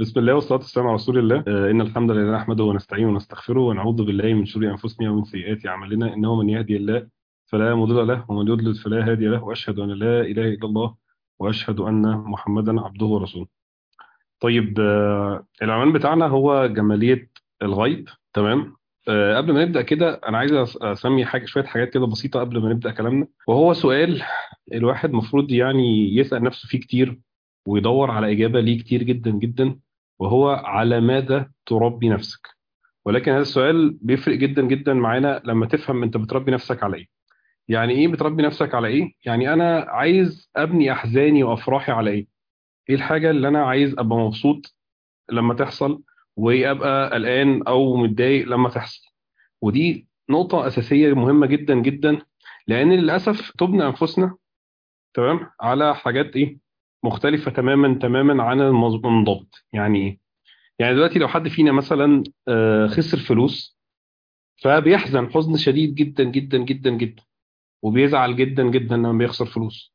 بسم الله والصلاة والسلام على رسول الله آه، إن الحمد لله نحمده ونستعينه ونستغفره ونعوذ بالله من شرور أنفسنا ومن سيئات أعمالنا إنه من يهدي الله فلا مضل له ومن يضلل فلا هادي له وأشهد أن لا إله إلا الله وأشهد أن محمدا عبده ورسوله طيب آه، العنوان بتاعنا هو جمالية الغيب تمام آه، قبل ما نبدأ كده أنا عايز أس- أسمي حاجة شوية حاجات كده بسيطة قبل ما نبدأ كلامنا وهو سؤال الواحد مفروض يعني يسأل نفسه فيه كتير ويدور على إجابة ليه كتير جدا جدا وهو على ماذا تربي نفسك ولكن هذا السؤال بيفرق جدا جدا معانا لما تفهم انت بتربي نفسك على ايه يعني ايه بتربي نفسك على ايه يعني انا عايز ابني احزاني وافراحي على ايه ايه الحاجة اللي انا عايز ابقى مبسوط لما تحصل وابقى قلقان او متضايق لما تحصل ودي نقطة أساسية مهمة جدا جدا لأن للأسف تبني أنفسنا تمام على حاجات إيه مختلفة تماما تماما عن المظ- المنضبط يعني إيه يعني دلوقتي لو حد فينا مثلا آه، خسر فلوس فبيحزن حزن شديد جدا جدا جدا جدا وبيزعل جدا جدا لما بيخسر فلوس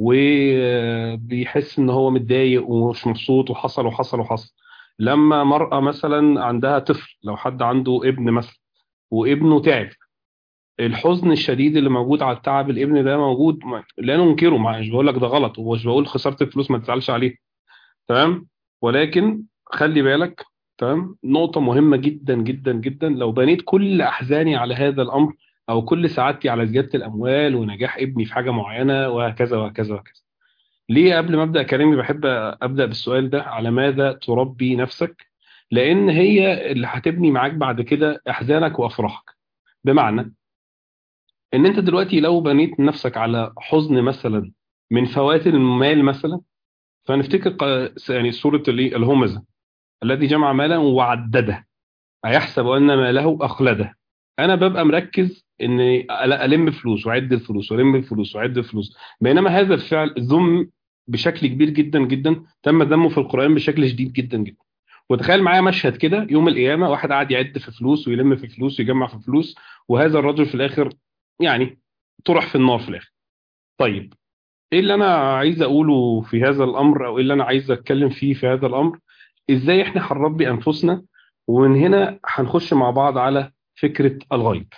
وبيحس ان هو متضايق ومش مبسوط وحصل وحصل وحصل لما مرأة مثلا عندها طفل لو حد عنده ابن مثلا وابنه تعب الحزن الشديد اللي موجود على التعب الابن ده موجود ما- لا ننكره ما- مش بقول لك ده غلط ومش بقول خسرت الفلوس ما تزعلش عليه تمام ولكن خلي بالك تمام نقطة مهمة جدا جدا جدا لو بنيت كل أحزاني على هذا الأمر أو كل سعادتي على زيادة الأموال ونجاح ابني في حاجة معينة وهكذا وهكذا وهكذا ليه قبل ما أبدأ كلامي بحب أبدأ بالسؤال ده على ماذا تربي نفسك لأن هي اللي هتبني معاك بعد كده أحزانك وأفراحك بمعنى إن أنت دلوقتي لو بنيت نفسك على حزن مثلا من فوات المال مثلا فنفتكر ق- يعني سورة اللي- الهمزة الذي جمع مالا وعدده أيحسب أن ماله أخلده أنا ببقى مركز إن أل- ألم فلوس وأعد الفلوس وألم الفلوس وأعد الفلوس بينما هذا الفعل ذم بشكل كبير جدا جدا تم ذمه في القرآن بشكل شديد جدا جدا وتخيل معايا مشهد كده يوم القيامة واحد قاعد يعد في فلوس ويلم في فلوس ويجمع في فلوس وهذا الرجل في الآخر يعني طرح في النار في الآخر طيب ايه اللي انا عايز اقوله في هذا الامر او ايه اللي انا عايز اتكلم فيه في هذا الامر ازاي احنا هنربي انفسنا ومن هنا هنخش مع بعض على فكرة الغيب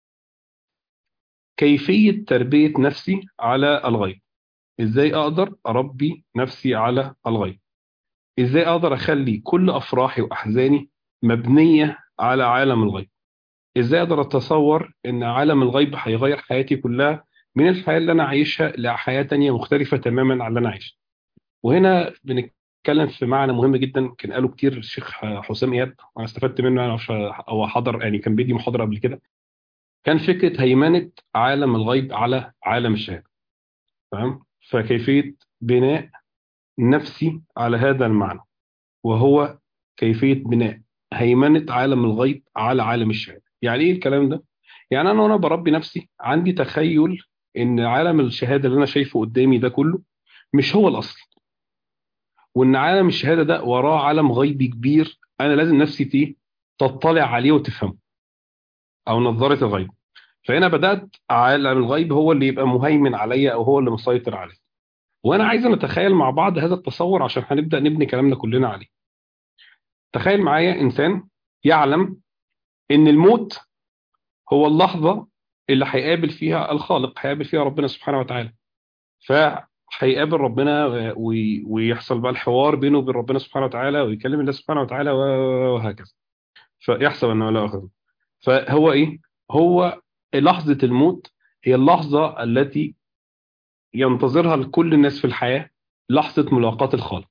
كيفية تربية نفسي على الغيب ازاي اقدر اربي نفسي على الغيب ازاي اقدر اخلي كل افراحي واحزاني مبنية على عالم الغيب ازاي اقدر اتصور ان عالم الغيب هيغير حياتي كلها من الحياة اللي انا عايشها لحياة تانية مختلفة تماما عن اللي انا عايشها وهنا بنتكلم في معنى مهم جدا كان قاله كتير الشيخ حسام اياد وانا استفدت منه يعني معرفش هو حضر يعني كان بيدي محاضره قبل كده كان فكره هيمنه عالم الغيب على عالم الشهاده تمام فكيفيه بناء نفسي على هذا المعنى وهو كيفيه بناء هيمنه عالم الغيب على عالم الشهاده يعني ايه الكلام ده يعني انا وانا بربي نفسي عندي تخيل ان عالم الشهاده اللي انا شايفه قدامي ده كله مش هو الاصل وان عالم الشهاده ده وراه عالم غيبي كبير انا لازم نفسي تيه تطلع عليه وتفهمه او نظاره الغيب فهنا بدات عالم الغيب هو اللي يبقى مهيمن عليا او هو اللي مسيطر عليا وانا عايز نتخيل مع بعض هذا التصور عشان هنبدا نبني كلامنا كلنا عليه تخيل معايا انسان يعلم ان الموت هو اللحظه اللي هيقابل فيها الخالق هيقابل فيها ربنا سبحانه وتعالى فهيقابل ربنا وي- ويحصل بقى الحوار بينه وبين ربنا سبحانه وتعالى ويكلم الله سبحانه وتعالى وهكذا فيحسب انه لا اخذ فهو ايه هو لحظه الموت هي اللحظه التي ينتظرها كل الناس في الحياه لحظه ملاقاه الخالق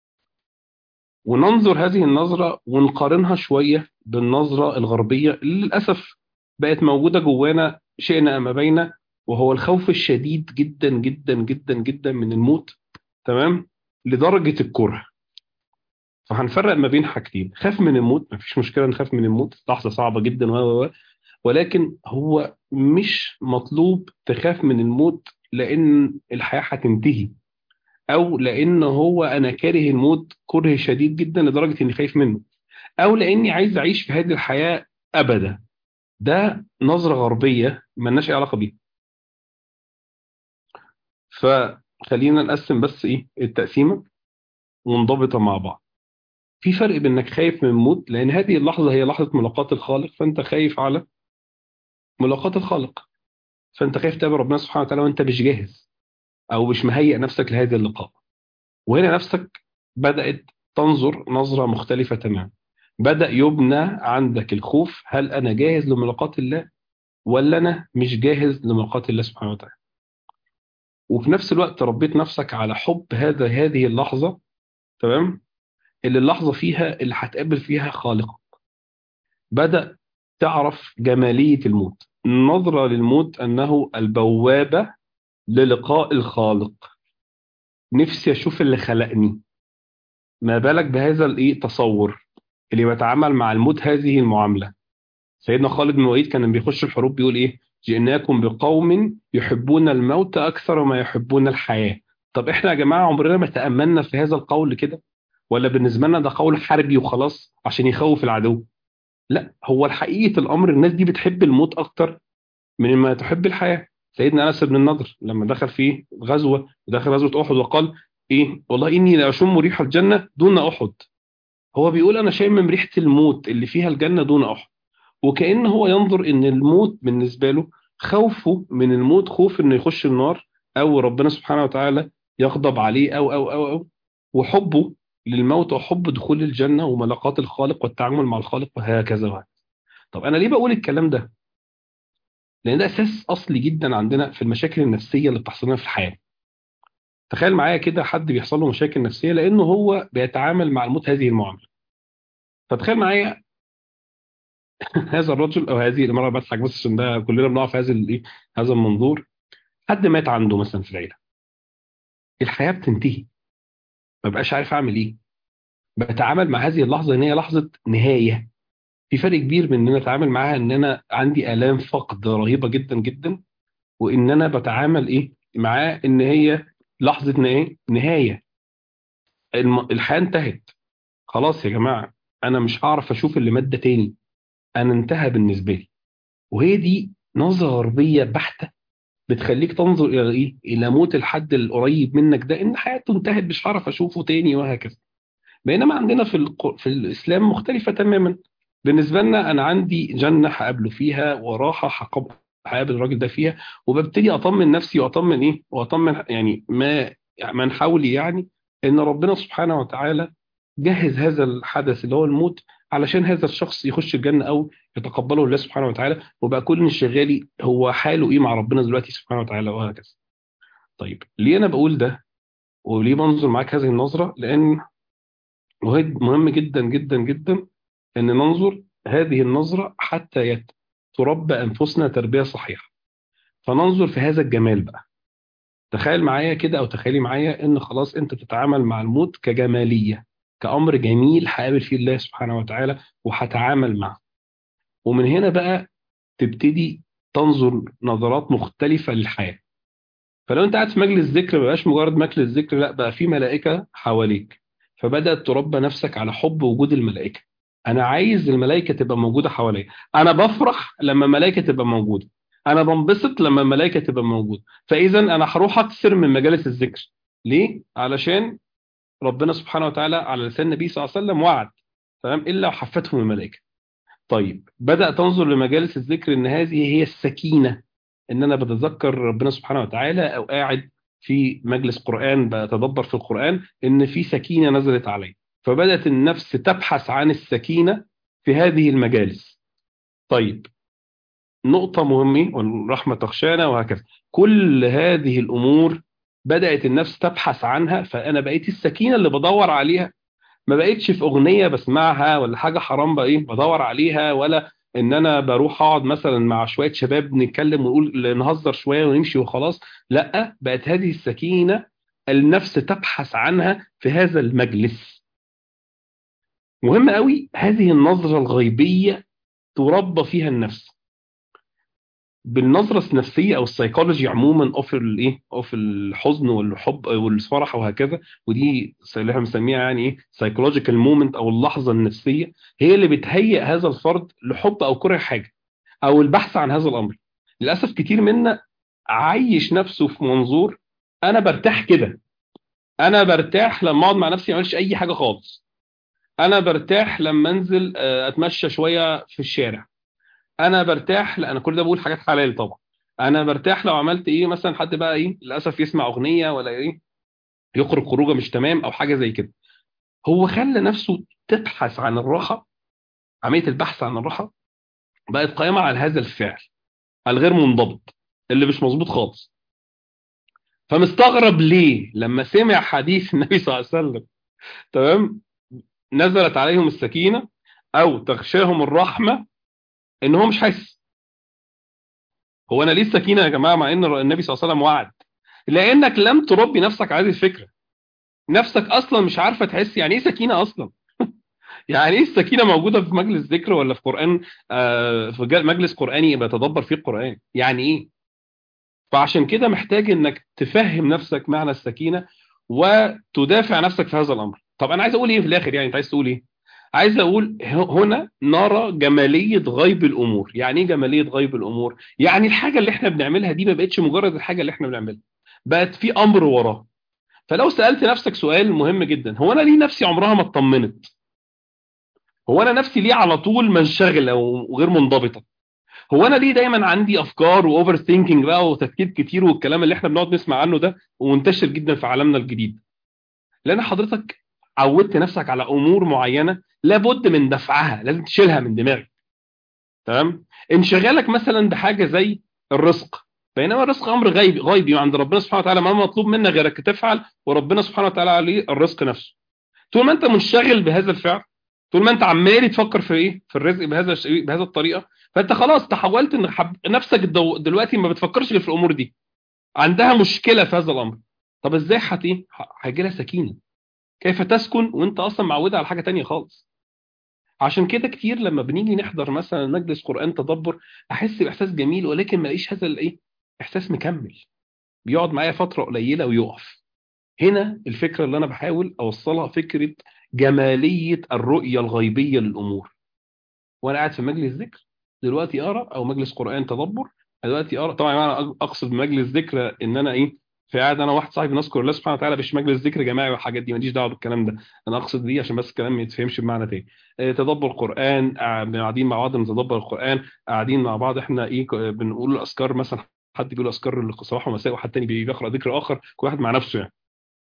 وننظر هذه النظره ونقارنها شويه بالنظره الغربيه اللي للاسف بقت موجوده جوانا شئنا ام ابينا وهو الخوف الشديد جدا جدا جدا جدا من الموت تمام لدرجه الكره فهنفرق ما بين حاجتين خاف من الموت مفيش مشكله نخاف من الموت لحظه صعبه جدا و و و ولكن هو مش مطلوب تخاف من الموت لان الحياه هتنتهي او لان هو انا كاره الموت كره شديد جدا لدرجه اني خايف منه او لاني عايز اعيش في هذه الحياه ابدا ده نظره غربيه ملناش اي علاقه بيها فخلينا نقسم بس ايه التقسيمه منضبطه مع بعض في فرق بين انك خايف من الموت لان هذه اللحظه هي لحظه ملاقاه الخالق فانت خايف على ملاقاه الخالق فانت خايف تقابل ربنا سبحانه وتعالى وانت مش جاهز او مش مهيئ نفسك لهذا اللقاء وهنا نفسك بدات تنظر نظره مختلفه تماما بدا يبنى عندك الخوف هل انا جاهز لملاقاه الله ولا انا مش جاهز لملاقاه الله سبحانه وتعالى وفي نفس الوقت ربيت نفسك على حب هذا هذه اللحظه تمام اللي اللحظه فيها اللي هتقابل فيها خالقك بدا تعرف جماليه الموت النظره للموت انه البوابه للقاء الخالق نفسي اشوف اللي خلقني ما بالك بهذا الايه تصور اللي بيتعامل مع الموت هذه المعامله سيدنا خالد بن الوليد كان بيخش الحروب بيقول ايه جئناكم بقوم يحبون الموت اكثر ما يحبون الحياه طب احنا يا جماعه عمرنا ما تاملنا في هذا القول كده ولا بالنسبه لنا ده قول حربي وخلاص عشان يخوف العدو لا هو الحقيقه الامر الناس دي بتحب الموت اكتر من ما تحب الحياه سيدنا انس بن النضر لما دخل في غزوه دخل غزوه احد وقال ايه والله اني لاشم ريح الجنه دون احد هو بيقول انا شامم ريحه الموت اللي فيها الجنه دون احد وكأن هو ينظر ان الموت بالنسبه له خوفه من الموت خوف انه يخش النار او ربنا سبحانه وتعالى يغضب عليه او او او او وحبه للموت وحب دخول الجنه وملاقاة الخالق والتعامل مع الخالق وهكذا وهكذا. طب انا ليه بقول الكلام ده؟ لان ده اساس اصلي جدا عندنا في المشاكل النفسيه اللي بتحصل لنا في الحياه. تخيل معايا كده حد بيحصل له مشاكل نفسيه لانه هو بيتعامل مع الموت هذه المعامله. فتخيل معايا هذا الرجل او هذه المراه بضحك بس عشان ده كلنا بنقع في هذا الايه هذا المنظور حد مات عنده مثلا في العيله الحياه بتنتهي ما بقاش عارف اعمل ايه بتعامل مع هذه اللحظه ان هي لحظه نهايه في فرق كبير بين ان انا اتعامل معاها ان انا عندي الام فقد رهيبه جدا جدا وان انا بتعامل ايه معاه ان هي لحظه ايه نهايه الم... الحياه انتهت خلاص يا جماعه انا مش هعرف اشوف اللي مات ده تاني انا انتهى بالنسبه لي وهي دي نظره غربيه بحته بتخليك تنظر الى ايه الى موت الحد القريب منك ده ان حياته انتهت مش هعرف اشوفه تاني وهكذا بينما عندنا في الق... في الاسلام مختلفه تماما بالنسبه لنا انا عندي جنه هقابله فيها وراحه هقابل هقابل الراجل ده فيها وببتدي اطمن نفسي واطمن ايه واطمن يعني ما من حولي يعني ان ربنا سبحانه وتعالى جهز هذا الحدث اللي هو الموت علشان هذا الشخص يخش الجنه او يتقبله الله سبحانه وتعالى وبقى كل انشغالي هو حاله ايه مع ربنا دلوقتي سبحانه وتعالى وهكذا. طيب ليه انا بقول ده؟ وليه بنظر معاك هذه النظره؟ لان مهم جدا جدا جدا ان ننظر هذه النظره حتى يت تربى انفسنا تربيه صحيحه. فننظر في هذا الجمال بقى. تخيل معايا كده او تخيلي معايا ان خلاص انت بتتعامل مع الموت كجماليه كأمر جميل هقابل فيه الله سبحانه وتعالى وهتعامل معه ومن هنا بقى تبتدي تنظر نظرات مختلفة للحياة فلو انت قاعد في مجلس ذكر ما بقاش مجرد مجلس ذكر لا بقى في ملائكة حواليك فبدأت تربى نفسك على حب وجود الملائكة انا عايز الملائكة تبقى موجودة حواليا انا بفرح لما الملائكة تبقى موجودة انا بنبسط لما الملائكة تبقى موجودة فاذا انا هروح اكثر من مجالس الذكر ليه علشان ربنا سبحانه وتعالى على لسان النبي صلى الله عليه وسلم وعد تمام الا وحفتهم الملائكه طيب بدا تنظر لمجالس الذكر ان هذه هي السكينه ان انا بتذكر ربنا سبحانه وتعالى او قاعد في مجلس قران بتدبر في القران ان في سكينه نزلت علي فبدات النفس تبحث عن السكينه في هذه المجالس طيب نقطة مهمة والرحمة تخشانا وهكذا كل هذه الأمور بدأت النفس تبحث عنها فأنا بقيت السكينة اللي بدور عليها ما بقيتش في أغنية بسمعها ولا حاجة حرام بقى إيه بدور عليها ولا إن أنا بروح أقعد مثلا مع شوية شباب نتكلم ونقول نهزر شوية ونمشي وخلاص لا بقت هذه السكينة النفس تبحث عنها في هذا المجلس مهم قوي هذه النظرة الغيبية تربى فيها النفس بالنظره النفسيه او السيكولوجي عموما اوف الايه اوف الحزن والحب والفرح وهكذا ودي اللي احنا بنسميها يعني ايه سايكولوجيكال مومنت او اللحظه النفسيه هي اللي بتهيئ هذا الفرد لحب او كره حاجه او البحث عن هذا الامر للاسف كتير منا عايش نفسه في منظور انا برتاح كده انا برتاح لما اقعد مع نفسي ما اعملش اي حاجه خالص انا برتاح لما انزل آه، اتمشى شويه في الشارع انا برتاح لان كل ده بقول حاجات حلال طبعا انا برتاح لو عملت ايه مثلا حد بقى ايه للاسف يسمع اغنيه ولا ايه يخرج خروجه مش تمام او حاجه زي كده هو خلى نفسه تبحث عن الراحه عمليه البحث عن الراحه بقت قائمه على هذا الفعل الغير منضبط اللي مش مظبوط خالص فمستغرب ليه لما سمع حديث النبي صلى الله عليه وسلم تمام نزلت عليهم السكينه او تغشاهم الرحمه ان هو مش حاسس هو انا ليه السكينه يا جماعه مع ان النبي صلى الله عليه وسلم وعد لانك لم تربي نفسك على هذه الفكره نفسك اصلا مش عارفه تحس يعني ايه سكينه اصلا يعني ايه السكينه موجوده في مجلس ذكر ولا في قران آه في جا- مجلس قراني بيتدبر فيه القران يعني ايه فعشان كده محتاج انك تفهم نفسك معنى السكينه وتدافع نفسك في هذا الامر طب انا عايز اقول ايه في الاخر يعني انت عايز تقول ايه عايز اقول ه- هنا نرى جماليه غيب الامور يعني ايه جماليه غيب الامور يعني الحاجه اللي احنا بنعملها دي ما بقتش مجرد الحاجه اللي احنا بنعملها بقت في امر وراه فلو سالت نفسك سؤال مهم جدا هو انا ليه نفسي عمرها ما اطمنت هو انا نفسي ليه على طول منشغله وغير منضبطه هو انا ليه دايما عندي افكار واوفر ثينكينج بقى وتفكير كتير والكلام اللي احنا بنقعد نسمع عنه ده ومنتشر جدا في عالمنا الجديد لان حضرتك عودت نفسك على امور معينه لابد من دفعها لازم تشيلها من دماغك تمام انشغالك مثلا بحاجه زي الرزق بينما الرزق امر غيبي غيبي عند ربنا سبحانه وتعالى ما مطلوب منك غيرك تفعل وربنا سبحانه وتعالى عليه الرزق نفسه طول ما انت منشغل بهذا الفعل طول ما انت عمال تفكر في ايه في الرزق بهذا الشيء بهذا الطريقه فانت خلاص تحولت ان حب... نفسك دو... دلوقتي ما بتفكرش غير في الامور دي عندها مشكله في هذا الامر طب ازاي هت ايه هيجي لها سكينه كيف تسكن وانت اصلا معوده على حاجه تانية خالص عشان كده كتير لما بنيجي نحضر مثلا مجلس قران تدبر احس باحساس جميل ولكن ما الاقيش هذا الايه احساس مكمل بيقعد معايا فتره قليله ويقف هنا الفكره اللي انا بحاول اوصلها فكره جماليه الرؤيه الغيبيه للامور وانا قاعد في مجلس ذكر دلوقتي اقرا او مجلس قران تدبر دلوقتي اقرا طبعا انا اقصد بمجلس ذكر ان انا ايه في قاعد انا واحد صاحبي نذكر الله سبحانه وتعالى مش مجلس ذكر جماعي والحاجات دي ماليش دعوه بالكلام ده انا اقصد دي عشان بس الكلام ما يتفهمش بمعنى تاني آه، تدبر قران آه، قاعدين مع بعض نتدبر القران قاعدين مع بعض احنا ايه ك- بنقول الاذكار مثلا حد بيقول اذكار صباح ومساء وحد تاني بيقرا ذكر اخر كل واحد مع نفسه يعني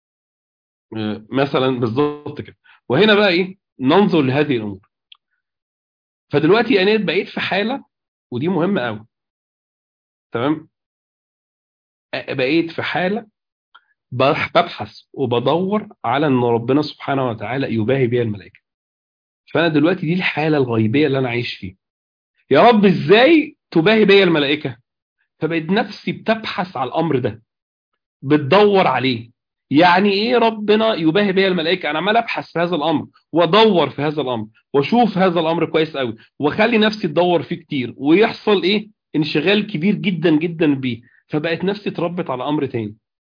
آه، مثلا بالظبط كده وهنا بقى ايه ننظر لهذه الامور فدلوقتي انا بقيت في حاله ودي مهمه قوي تمام آه، بقيت في حاله بح- ببحث وبدور على ان ربنا سبحانه وتعالى يباهي بيا الملائكه فانا دلوقتي دي الحاله الغيبيه اللي انا عايش فيها يا رب ازاي تباهي بيا الملائكه فبقيت نفسي بتبحث على الامر ده بتدور عليه يعني ايه ربنا يباهي بيا الملائكه انا عمال ابحث في هذا الامر وادور في هذا الامر واشوف هذا الامر كويس قوي واخلي نفسي تدور فيه كتير ويحصل ايه انشغال كبير جدا جدا بيه فبقت نفسي اتربت على امر تاني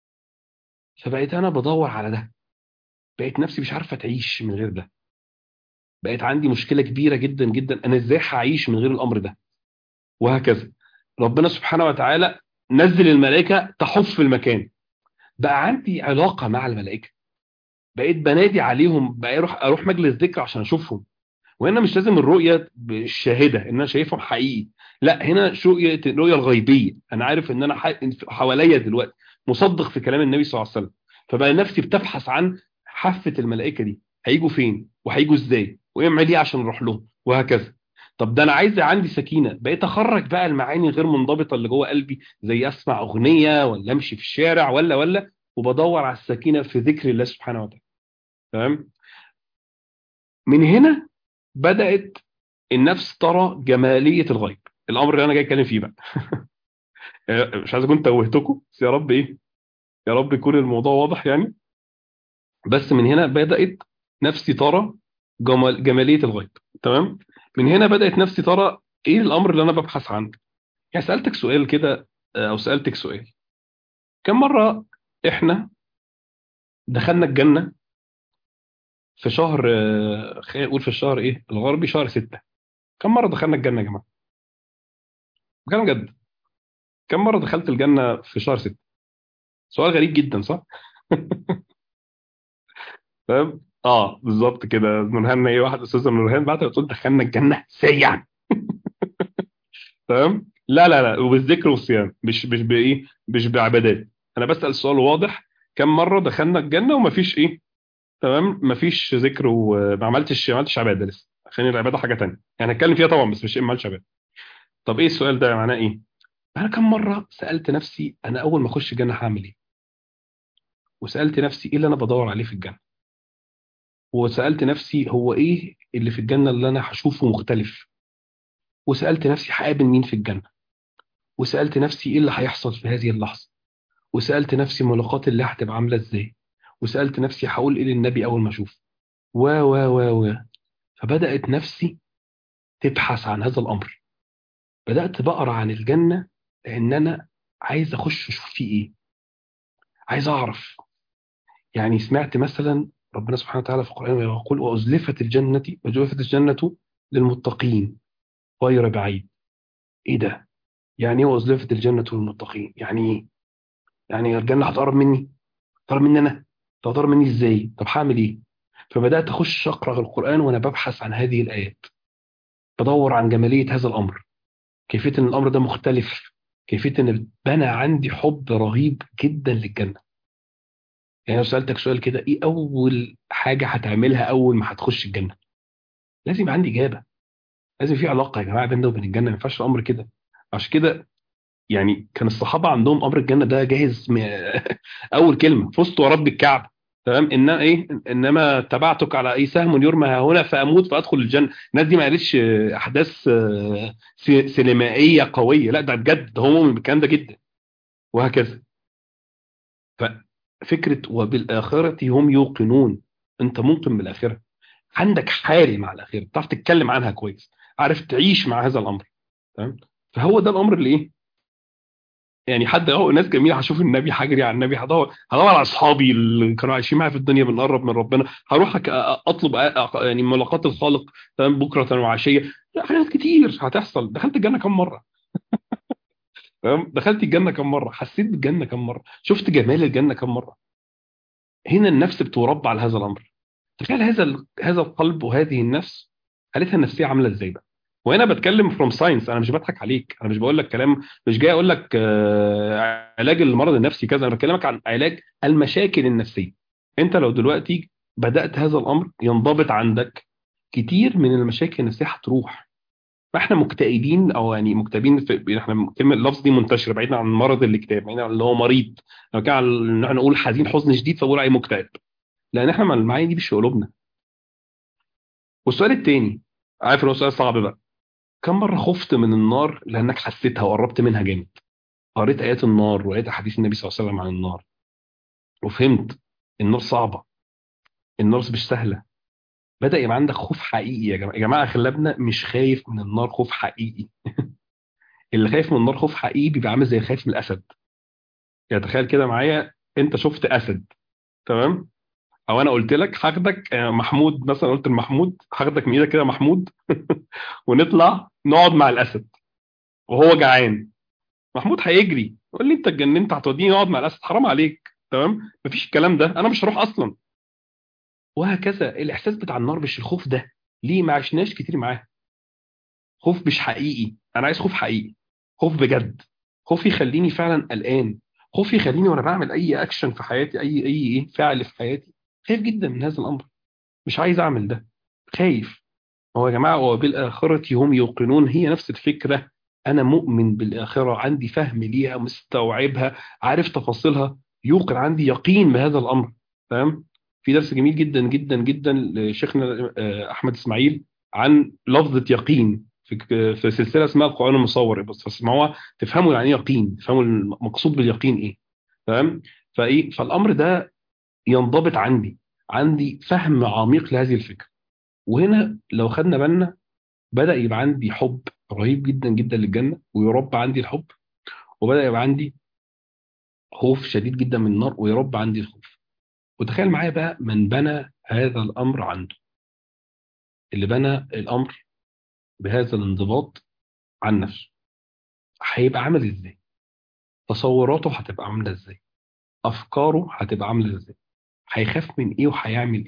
فبقيت انا بدور على ده بقيت نفسي مش عارفه تعيش من غير ده بقيت عندي مشكله كبيره جدا جدا انا ازاي هعيش من غير الامر ده وهكذا ربنا سبحانه وتعالى نزل الملائكه تحف المكان بقى عندي علاقه مع الملائكه بقيت بنادي عليهم بقى اروح اروح مجلس ذكر عشان اشوفهم وهنا مش لازم الرؤيه بالشاهده ان انا شايفهم حقيقي لا هنا رؤيه الرؤيه الغيبيه انا عارف ان انا ح- حواليا دلوقتي مصدق في كلام النبي صلى الله عليه وسلم فبقى نفسي بتبحث عن حافه الملائكه دي هيجوا فين وهيجوا ازاي واعمل ايه عشان نروح لهم وهكذا طب ده انا عايز عندي سكينه بقيت اخرج بقى المعاني غير منضبطه اللي جوه قلبي زي اسمع اغنيه ولا امشي في الشارع ولا ولا وبدور على السكينه في ذكر الله سبحانه وتعالى تمام من هنا بدات النفس ترى جماليه الغيب الامر اللي انا جاي اتكلم فيه بقى مش عايز اكون توهتكم بس يا رب ايه يا رب يكون الموضوع واضح يعني بس من هنا بدات نفسي ترى جمال جماليه الغيب تمام من هنا بدات نفسي ترى ايه الامر اللي انا ببحث عنه يعني سالتك سؤال كده آه، او سالتك سؤال كم مره احنا دخلنا الجنه في شهر آه، خلينا نقول في الشهر ايه الغربي شهر ستة كم مره دخلنا الجنه يا جماعه بكلام جد كم مره دخلت الجنه في شهر ستة سؤال غريب جدا صح فاهم اه بالظبط كده نورهان ايه واحد استاذه نورهان بعد بتقول دخلنا الجنه سريعا تمام لا لا لا وبالذكر والصيام مش مش بايه مش بعبادات انا بسال سؤال واضح كم مره دخلنا الجنه ومفيش ايه تمام مفيش ذكر وما عملتش ما عملتش عباده لسه عشان العباده حاجه تانية يعني هنتكلم فيها طبعا بس مش ايه ما عملتش عباده طب ايه السؤال ده معناه ايه انا كم مره سالت نفسي انا اول ما اخش الجنه هعمل ايه وسالت نفسي ايه اللي انا بدور عليه في الجنه وسالت نفسي هو ايه اللي في الجنه اللي انا هشوفه مختلف وسالت نفسي هقابل مين في الجنه وسالت نفسي ايه اللي هيحصل في هذه اللحظه وسالت نفسي ملاقات الله هتبقى عامله ازاي وسالت نفسي هقول ايه للنبي اول ما اشوفه و و و و فبدات نفسي تبحث عن هذا الامر بدات بقرا عن الجنه لان انا عايز اخش اشوف فيه ايه عايز اعرف يعني سمعت مثلا ربنا سبحانه وتعالى في القران يقول وازلفت الجنه وازلفت الجنه للمتقين غير بعيد ايه ده يعني ايه وازلفت الجنه للمتقين يعني ايه يعني الجنه هتقرب مني هتقرب مني انا طب هتقرب مني ازاي طب هعمل ايه فبدات اخش اقرا القران وانا ببحث عن هذه الايات بدور عن جماليه هذا الامر كيفيه ان الامر ده مختلف كيفيه ان بنى عندي حب رهيب جدا للجنه يعني لو سالتك سؤال كده ايه اول حاجه هتعملها اول ما هتخش الجنه لازم يبقى عندي اجابه لازم في علاقه يا جماعه بيننا وبين الجنه ما ينفعش الامر كده عشان كده يعني كان الصحابه عندهم امر الجنه ده جاهز م... اول كلمه فزت ورب الكعبه تمام ان ايه انما تبعتك على اي سهم يرمى هنا فاموت فادخل الجنه الناس دي ما قالتش احداث سينمائيه قويه لا ده بجد هم مؤمن بالكلام ده جدا وهكذا ففكره وبالاخره هم يوقنون انت ممكن بالاخره عندك حال مع الاخره بتعرف تتكلم عنها كويس عارف تعيش مع هذا الامر تمام فهو ده الامر اللي ايه يعني حد اهو ناس جميله هشوف النبي هجري على النبي هدور هدور على اصحابي اللي كانوا عايشين معايا في الدنيا بنقرب من ربنا هروح اطلب يعني ملاقات الخالق تمام بكره وعشيه حاجات كتير هتحصل دخلت الجنه كم مره تمام دخلت الجنه كم مره حسيت بالجنه كم مره شفت جمال الجنه كم مره هنا النفس بتربى على هذا الامر تخيل هذا هذا القلب وهذه النفس حالتها النفسيه عامله ازاي بقى وهنا بتكلم فروم ساينس انا مش بضحك عليك انا مش بقول لك كلام مش جاي اقول لك آه علاج المرض النفسي كذا انا بكلمك عن علاج المشاكل النفسيه انت لو دلوقتي بدات هذا الامر ينضبط عندك كتير من المشاكل النفسيه هتروح فاحنا مكتئبين او يعني مكتئبين في احنا كلمه اللفظ دي منتشره بعيدا عن مرض الاكتئاب بعيدا عن اللي هو مريض لو كان ان احنا نقول حزين حزن شديد فبقول عليه مكتئب لان احنا المعاني دي مش في قلوبنا والسؤال الثاني عارف ان هو سؤال صعب بقى كم مرة خفت من النار لأنك حسيتها وقربت منها جامد قريت آيات النار وقريت أحاديث النبي صلى الله عليه وسلم عن النار وفهمت النار صعبة النار مش سهلة بدأ يبقى عندك خوف حقيقي يا جماعة يا جماعة أغلبنا مش خايف من النار خوف حقيقي اللي خايف من النار خوف حقيقي بيبقى عامل زي خايف من الأسد يعني تخيل كده معايا أنت شفت أسد تمام او انا قلت لك هاخدك محمود مثلا قلت لمحمود هاخدك من ايدك كده محمود ونطلع نقعد مع الاسد وهو جعان محمود هيجري يقول لي انت اتجننت هتوديني اقعد مع الاسد حرام عليك تمام مفيش الكلام ده انا مش هروح اصلا وهكذا الاحساس بتاع النار مش الخوف ده ليه ما عشناش كتير معاه خوف مش حقيقي انا عايز خوف حقيقي خوف بجد خوف يخليني فعلا قلقان خوف يخليني وانا بعمل اي اكشن في حياتي اي اي ايه فعل في حياتي خايف جدا من هذا الامر مش عايز اعمل ده خايف هو يا جماعه وبالاخره هم يوقنون هي نفس الفكره انا مؤمن بالاخره عندي فهم ليها مستوعبها عارف تفاصيلها يوقن عندي يقين بهذا الامر تمام في درس جميل جدا جدا جدا لشيخنا احمد اسماعيل عن لفظه يقين في في سلسله اسمها القران المصور بس تسمعوها تفهموا يعني يقين تفهموا المقصود باليقين ايه تمام فايه فالامر ده ينضبط عندي عندي فهم عميق لهذه الفكره وهنا لو خدنا بالنا بدا يبقى عندي حب رهيب جدا جدا للجنه ويربى عندي الحب وبدا يبقى عندي خوف شديد جدا من النار ويربى عندي الخوف وتخيل معايا بقى من بنى هذا الامر عنده اللي بنى الامر بهذا الانضباط عن نفسه هيبقى عامل ازاي تصوراته هتبقى عامله ازاي افكاره هتبقى عامله ازاي هيخاف من ايه وهيعمل ايه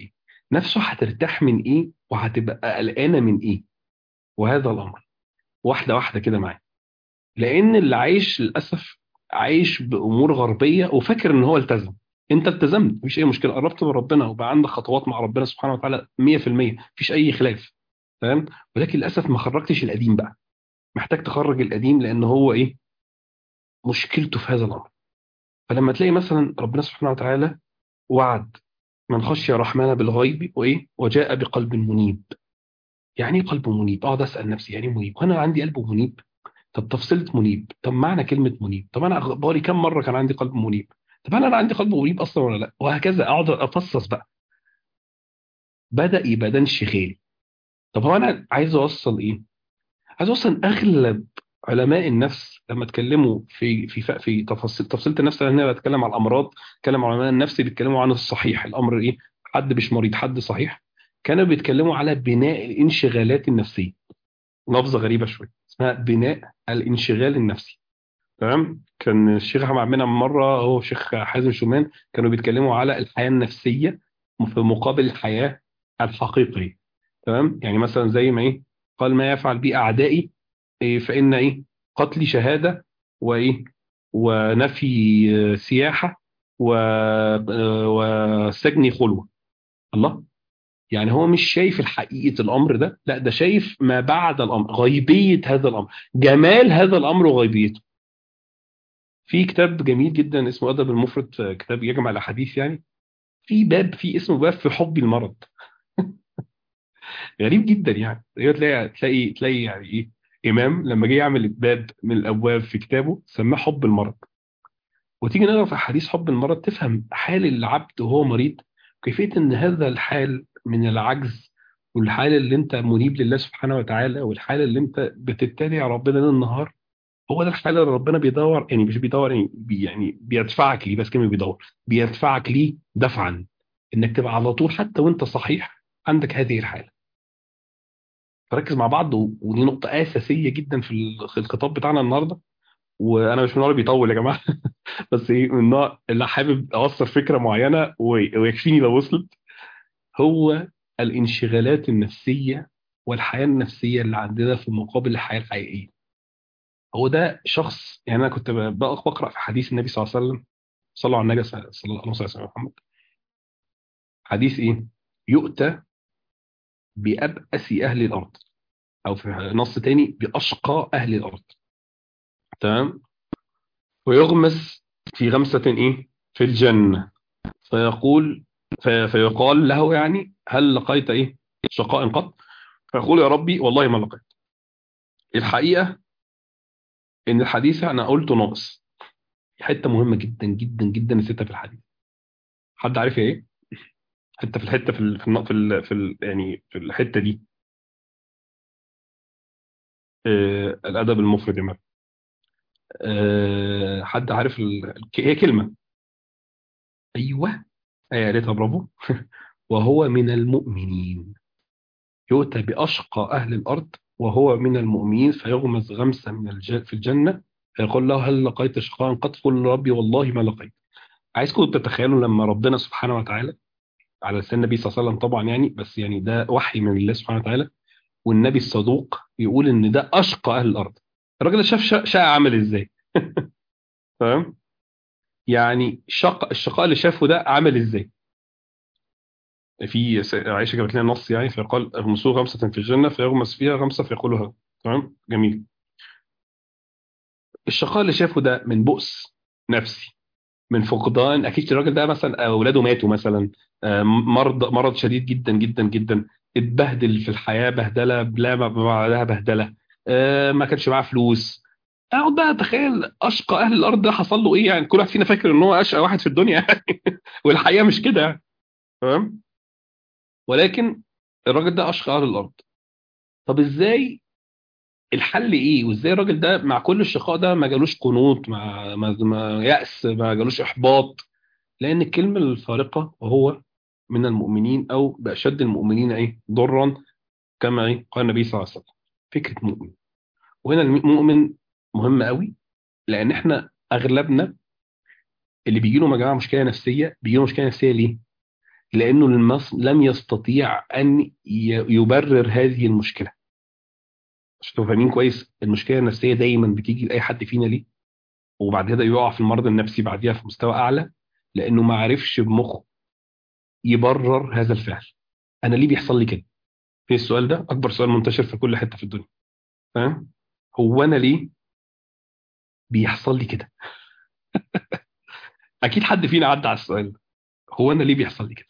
نفسه هترتاح من ايه وهتبقى قلقانه من ايه وهذا الامر واحده واحده كده معايا لان اللي عايش للاسف عايش بامور غربيه وفاكر ان هو التزم انت التزمت مفيش اي مشكله قربت من ربنا وبقى عندك خطوات مع ربنا سبحانه وتعالى 100% مفيش اي خلاف فاهم ولكن للاسف ما خرجتش القديم بقى محتاج تخرج القديم لان هو ايه مشكلته في هذا الامر فلما تلاقي مثلا ربنا سبحانه وتعالى وعد من خشي الرحمن بالغيب وايه وجاء بقلب منيب يعني ايه قلب منيب اقعد اسال نفسي يعني إيه منيب وانا عندي قلب منيب طب تفصيلة منيب طب معنى كلمة منيب طب انا اخباري كم مرة كان عندي قلب منيب طب انا انا عندي قلب منيب اصلا ولا لا وهكذا اقعد افصص بقى بدأ يبقى ده انشغالي طب هو انا عايز اوصل ايه عايز اوصل إن اغلب علماء النفس لما اتكلموا في في في تفاصيل تفصيلة النفس لان انا بتكلم عن الامراض بتكلم عن علماء النفس بيتكلموا عن الصحيح الامر ايه حد مش مريض حد صحيح كانوا بيتكلموا على بناء الانشغالات النفسيه لفظه غريبه شويه اسمها بناء الانشغال النفسي تمام كان الشيخ احمد عبد المنعم مره هو الشيخ حازم شومان كانوا بيتكلموا على الحياه النفسيه في مقابل الحياه الحقيقيه تمام يعني مثلا زي ما ايه قال ما يفعل بي اعدائي إيه فان ايه قتلي شهاده وايه ونفي آه، سياحه و- آه، وسجني خلوه الله يعني هو مش شايف الحقيقة الأمر ده لا ده شايف ما بعد الأمر غيبية هذا الأمر جمال هذا الأمر وغيبيته في كتاب جميل جدا اسمه أدب المفرد كتاب يجمع الأحاديث يعني في باب في اسمه باب في حب المرض غريب جدا يعني هي تلاقي تلاقي تلاقي يعني ايه امام لما جه يعمل باب من الابواب في كتابه سماه حب المرض وتيجي نقرا في احاديث حب المرض تفهم حال العبد وهو مريض كيفيه ان هذا الحال من العجز والحال اللي انت منيب لله سبحانه وتعالى والحال اللي انت بتتبع ربنا ليل النهار هو ده الحال اللي ربنا بيدور يعني مش بيدور يعني بي يعني بيدفعك ليه بس كلمه بيدور بيدفعك ليه دفعا انك تبقى على طول حتى وانت صحيح عندك هذه الحاله فركز مع بعض و- ودي نقطه اساسيه جدا في ال- في الخطاب بتاعنا النهارده وانا مش من النوع اللي بيطول يا جماعه بس ايه من النوع اللي حابب اوصل فكره معينه و- ويكفيني لو وصلت هو الانشغالات النفسيه والحياه النفسيه اللي عندنا في مقابل الحياه الحقيقيه هو ده شخص يعني انا كنت ب- بقرا في حديث النبي صلى الله عليه وسلم صلوا على النبي صلى صلى الله عليه وسلم محمد حديث ايه يؤتى بأبأس أهل الأرض أو في نص تاني بأشقى أهل الأرض تمام ويغمس في غمسة إيه في الجنة فيقول في فيقال له يعني هل لقيت إيه شقاء قط فيقول يا ربي والله ما لقيت الحقيقة إن الحديث أنا قلته ناقص حتة مهمة جدا جدا جدا نسيتها في الحديث حد عارف إيه حتة في الحتة في ال في ال في, ال في ال يعني في الحتة دي آه الأدب المفرد يا مرة. آه حد عارف ال... هي كلمة أيوه أيوه يا ريتها برافو وهو من المؤمنين يؤتى بأشقى أهل الأرض وهو من المؤمنين فيغمز غمسة من الج... في الجنة فيقول له هل لقيت شقاء قد قل ربي والله ما لقيت عايزكم تتخيلوا لما ربنا سبحانه وتعالى على لسان النبي صلى الله عليه وسلم طبعا يعني بس يعني ده وحي من الله سبحانه وتعالى والنبي الصدوق يقول ان ده اشقى اهل الارض الراجل ده شاف شا- شقه عامل ازاي تمام يعني شق الشقاء اللي شافه ده عامل ازاي في س- عائشه جابت لنا نص يعني فقال اغمسوه غمسه في الجنه فيغمس فيها غمسه فيقولها تمام جميل الشقاء اللي شافه ده من بؤس نفسي من فقدان اكيد الراجل ده مثلا اولاده ماتوا مثلا آه، مرض مرض شديد جدا جدا جدا اتبهدل في الحياه بهدله بلا ما بعدها بهدله آه، ما كانش معاه فلوس اقعد بقى تخيل اشقى اهل الارض ده حصل له ايه يعني كل واحد فينا فاكر ان هو اشقى واحد في الدنيا يعني والحقيقه مش كده يعني تمام ولكن الراجل ده اشقى اهل الارض طب ازاي الحل ايه وازاي الراجل ده مع كل الشقاء ده ما جالوش قنوط ما ما ما يأس ما جالوش احباط لان الكلمه الفارقه وهو من المؤمنين او باشد المؤمنين ايه ضرا كما ايه قال النبي صلى الله عليه وسلم فكره مؤمن وهنا المؤمن مهم قوي لان احنا اغلبنا اللي بيجي له يا جماعه مشكله نفسيه بيجي له مشكله نفسيه ليه؟ لانه المص... لم يستطيع ان ي... يبرر هذه المشكله عشان تبقوا فاهمين كويس المشكله النفسيه دايما بتيجي لاي حد فينا ليه وبعد كده يقع في المرض النفسي بعديها في مستوى اعلى لانه ما عرفش بمخه يبرر هذا الفعل انا ليه بيحصل لي كده في السؤال ده اكبر سؤال منتشر في كل حته في الدنيا فاهم هو انا ليه بيحصل لي كده اكيد حد فينا عدى على السؤال ده هو انا ليه بيحصل لي كده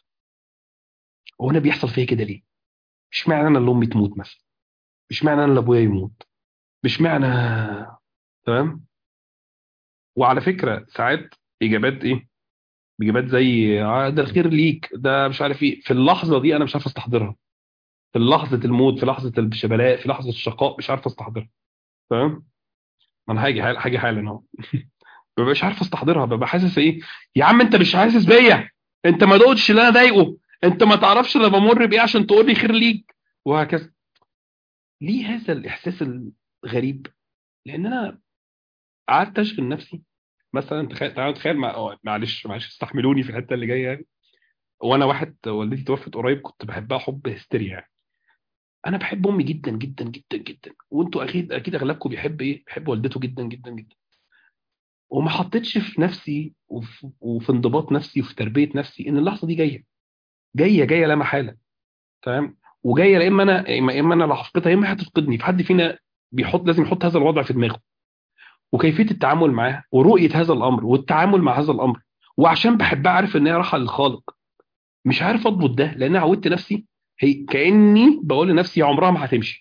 هو انا بيحصل فيا كده ليه مش معنى انا اللي امي تموت مثلا مش معنى انا اللي ابويا يموت مش معنى تمام وعلى فكره ساعات اجابات ايه اجابات زي آه ده الخير ليك ده مش عارف ايه في اللحظه دي انا مش عارف استحضرها في لحظه الموت في لحظه الشبلاء في لحظه الشقاء مش عارف استحضرها تمام ما انا هاجي هاجي حالا اهو مبقاش عارف استحضرها ببقى حاسس ايه يا عم انت مش حاسس بيا انت ما دقتش اللي انا ضايقه انت ما تعرفش اللي بمر بيه عشان تقول لي خير ليك وهكذا ليه هذا الاحساس الغريب لان انا قعدت اشغل نفسي مثلا تخيل تعالوا تخيل مع... معلش معلش استحملوني في الحته اللي جايه يعني وانا واحد والدتي توفت قريب كنت بحبها حب هستيريا يعني انا بحب امي جدا جدا جدا جدا وانتوا اكيد اكيد اغلبكم بيحب ايه بيحب والدته جدا جدا جدا وما حطيتش في نفسي وفي, وفي انضباط نفسي وفي تربيه نفسي ان اللحظه دي جايه جايه جايه لا محاله تمام وجايه يا اما انا يا اما انا اللي هفقدها يا اما هتفقدني في حد فينا بيحط لازم يحط هذا الوضع في دماغه وكيفيه التعامل معاه ورؤيه هذا الامر والتعامل مع هذا الامر وعشان بحبها عارف ان هي راحه للخالق مش عارف اضبط ده لان انا عودت نفسي هي كاني بقول لنفسي عمرها ما هتمشي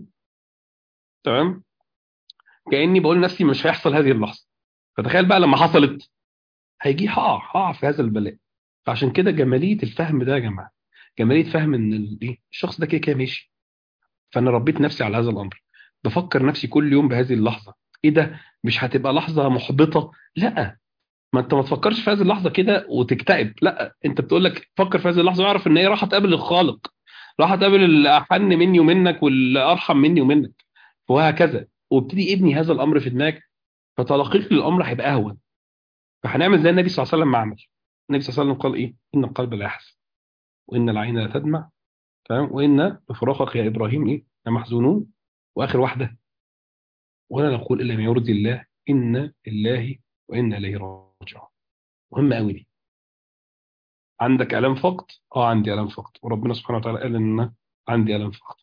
تمام كاني بقول لنفسي مش هيحصل هذه اللحظه فتخيل بقى لما حصلت هيجي هقع هقع في هذا البلاء فعشان كده جماليه الفهم ده يا جماعه جماليه فهم ان ايه الشخص ده كده كده ماشي فانا ربيت نفسي على هذا الامر بفكر نفسي كل يوم بهذه اللحظه ايه ده مش هتبقى لحظه محبطه لا ما انت ما تفكرش في هذه اللحظه كده وتكتئب لا انت بتقول لك فكر في هذه اللحظه واعرف ان هي راح تقابل الخالق راح تقابل اللي احن مني ومنك واللي ارحم مني ومنك وهكذا وابتدي ابني هذا الامر في دماغك فتلقيك للامر هيبقى اهون فهنعمل زي النبي صلى الله عليه وسلم ما عمل النبي صلى الله عليه وسلم قال ايه ان القلب لا يحزن وان العين لا تدمع تمام وان بفراقك يا ابراهيم ايه لمحزونون واخر واحده ولا نقول الا ما يرضي الله ان لله وانا اليه راجعون مهم قوي دي عندك الام فقد اه عندي الام فقد وربنا سبحانه وتعالى قال ان عندي الام فقد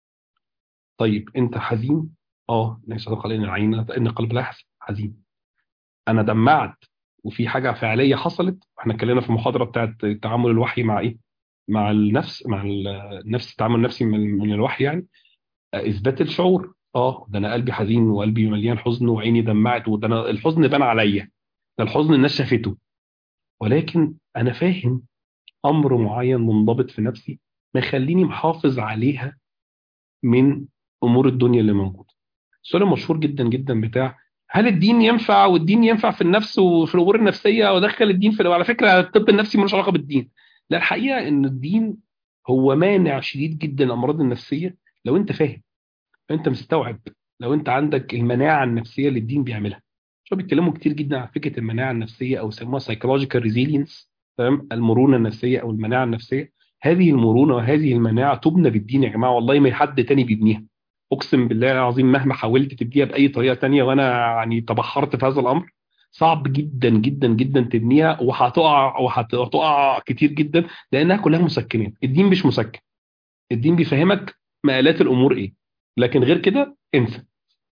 طيب انت حزين اه ليس قال ان العين ان القلب لا يحزن حزين انا دمعت وفي حاجه فعليه حصلت احنا اتكلمنا في المحاضره بتاعت تعامل الوحي مع ايه مع النفس مع النفس التعامل النفسي من الوحي يعني اثبات الشعور اه ده انا قلبي حزين وقلبي مليان حزن وعيني دمعت وده انا الحزن بان عليا ده الحزن الناس شافته ولكن انا فاهم امر معين منضبط في نفسي ما يخليني محافظ عليها من امور الدنيا اللي موجوده السؤال المشهور جدا جدا بتاع هل الدين ينفع والدين ينفع في النفس وفي الامور النفسيه وادخل الدين في على فكره الطب النفسي ملوش علاقه بالدين لا الحقيقه ان الدين هو مانع شديد جدا الامراض النفسيه لو انت فاهم انت مستوعب لو انت عندك المناعه النفسيه اللي الدين بيعملها شو بيتكلموا كتير جدا عن فكره المناعه النفسيه او يسموها سايكولوجيكال ريزيلينس تمام المرونه النفسيه او المناعه النفسيه هذه المرونه وهذه المناعه تبنى بالدين يا جماعه والله ما حد تاني بيبنيها اقسم بالله العظيم مهما حاولت تبنيها باي طريقه تانية وانا يعني تبحرت في هذا الامر صعب جدا جدا جدا تبنيها وهتقع وهتقع كتير جدا لانها كلها مسكنات الدين مش مسكن الدين بيفهمك مآلات الامور ايه لكن غير كده انسى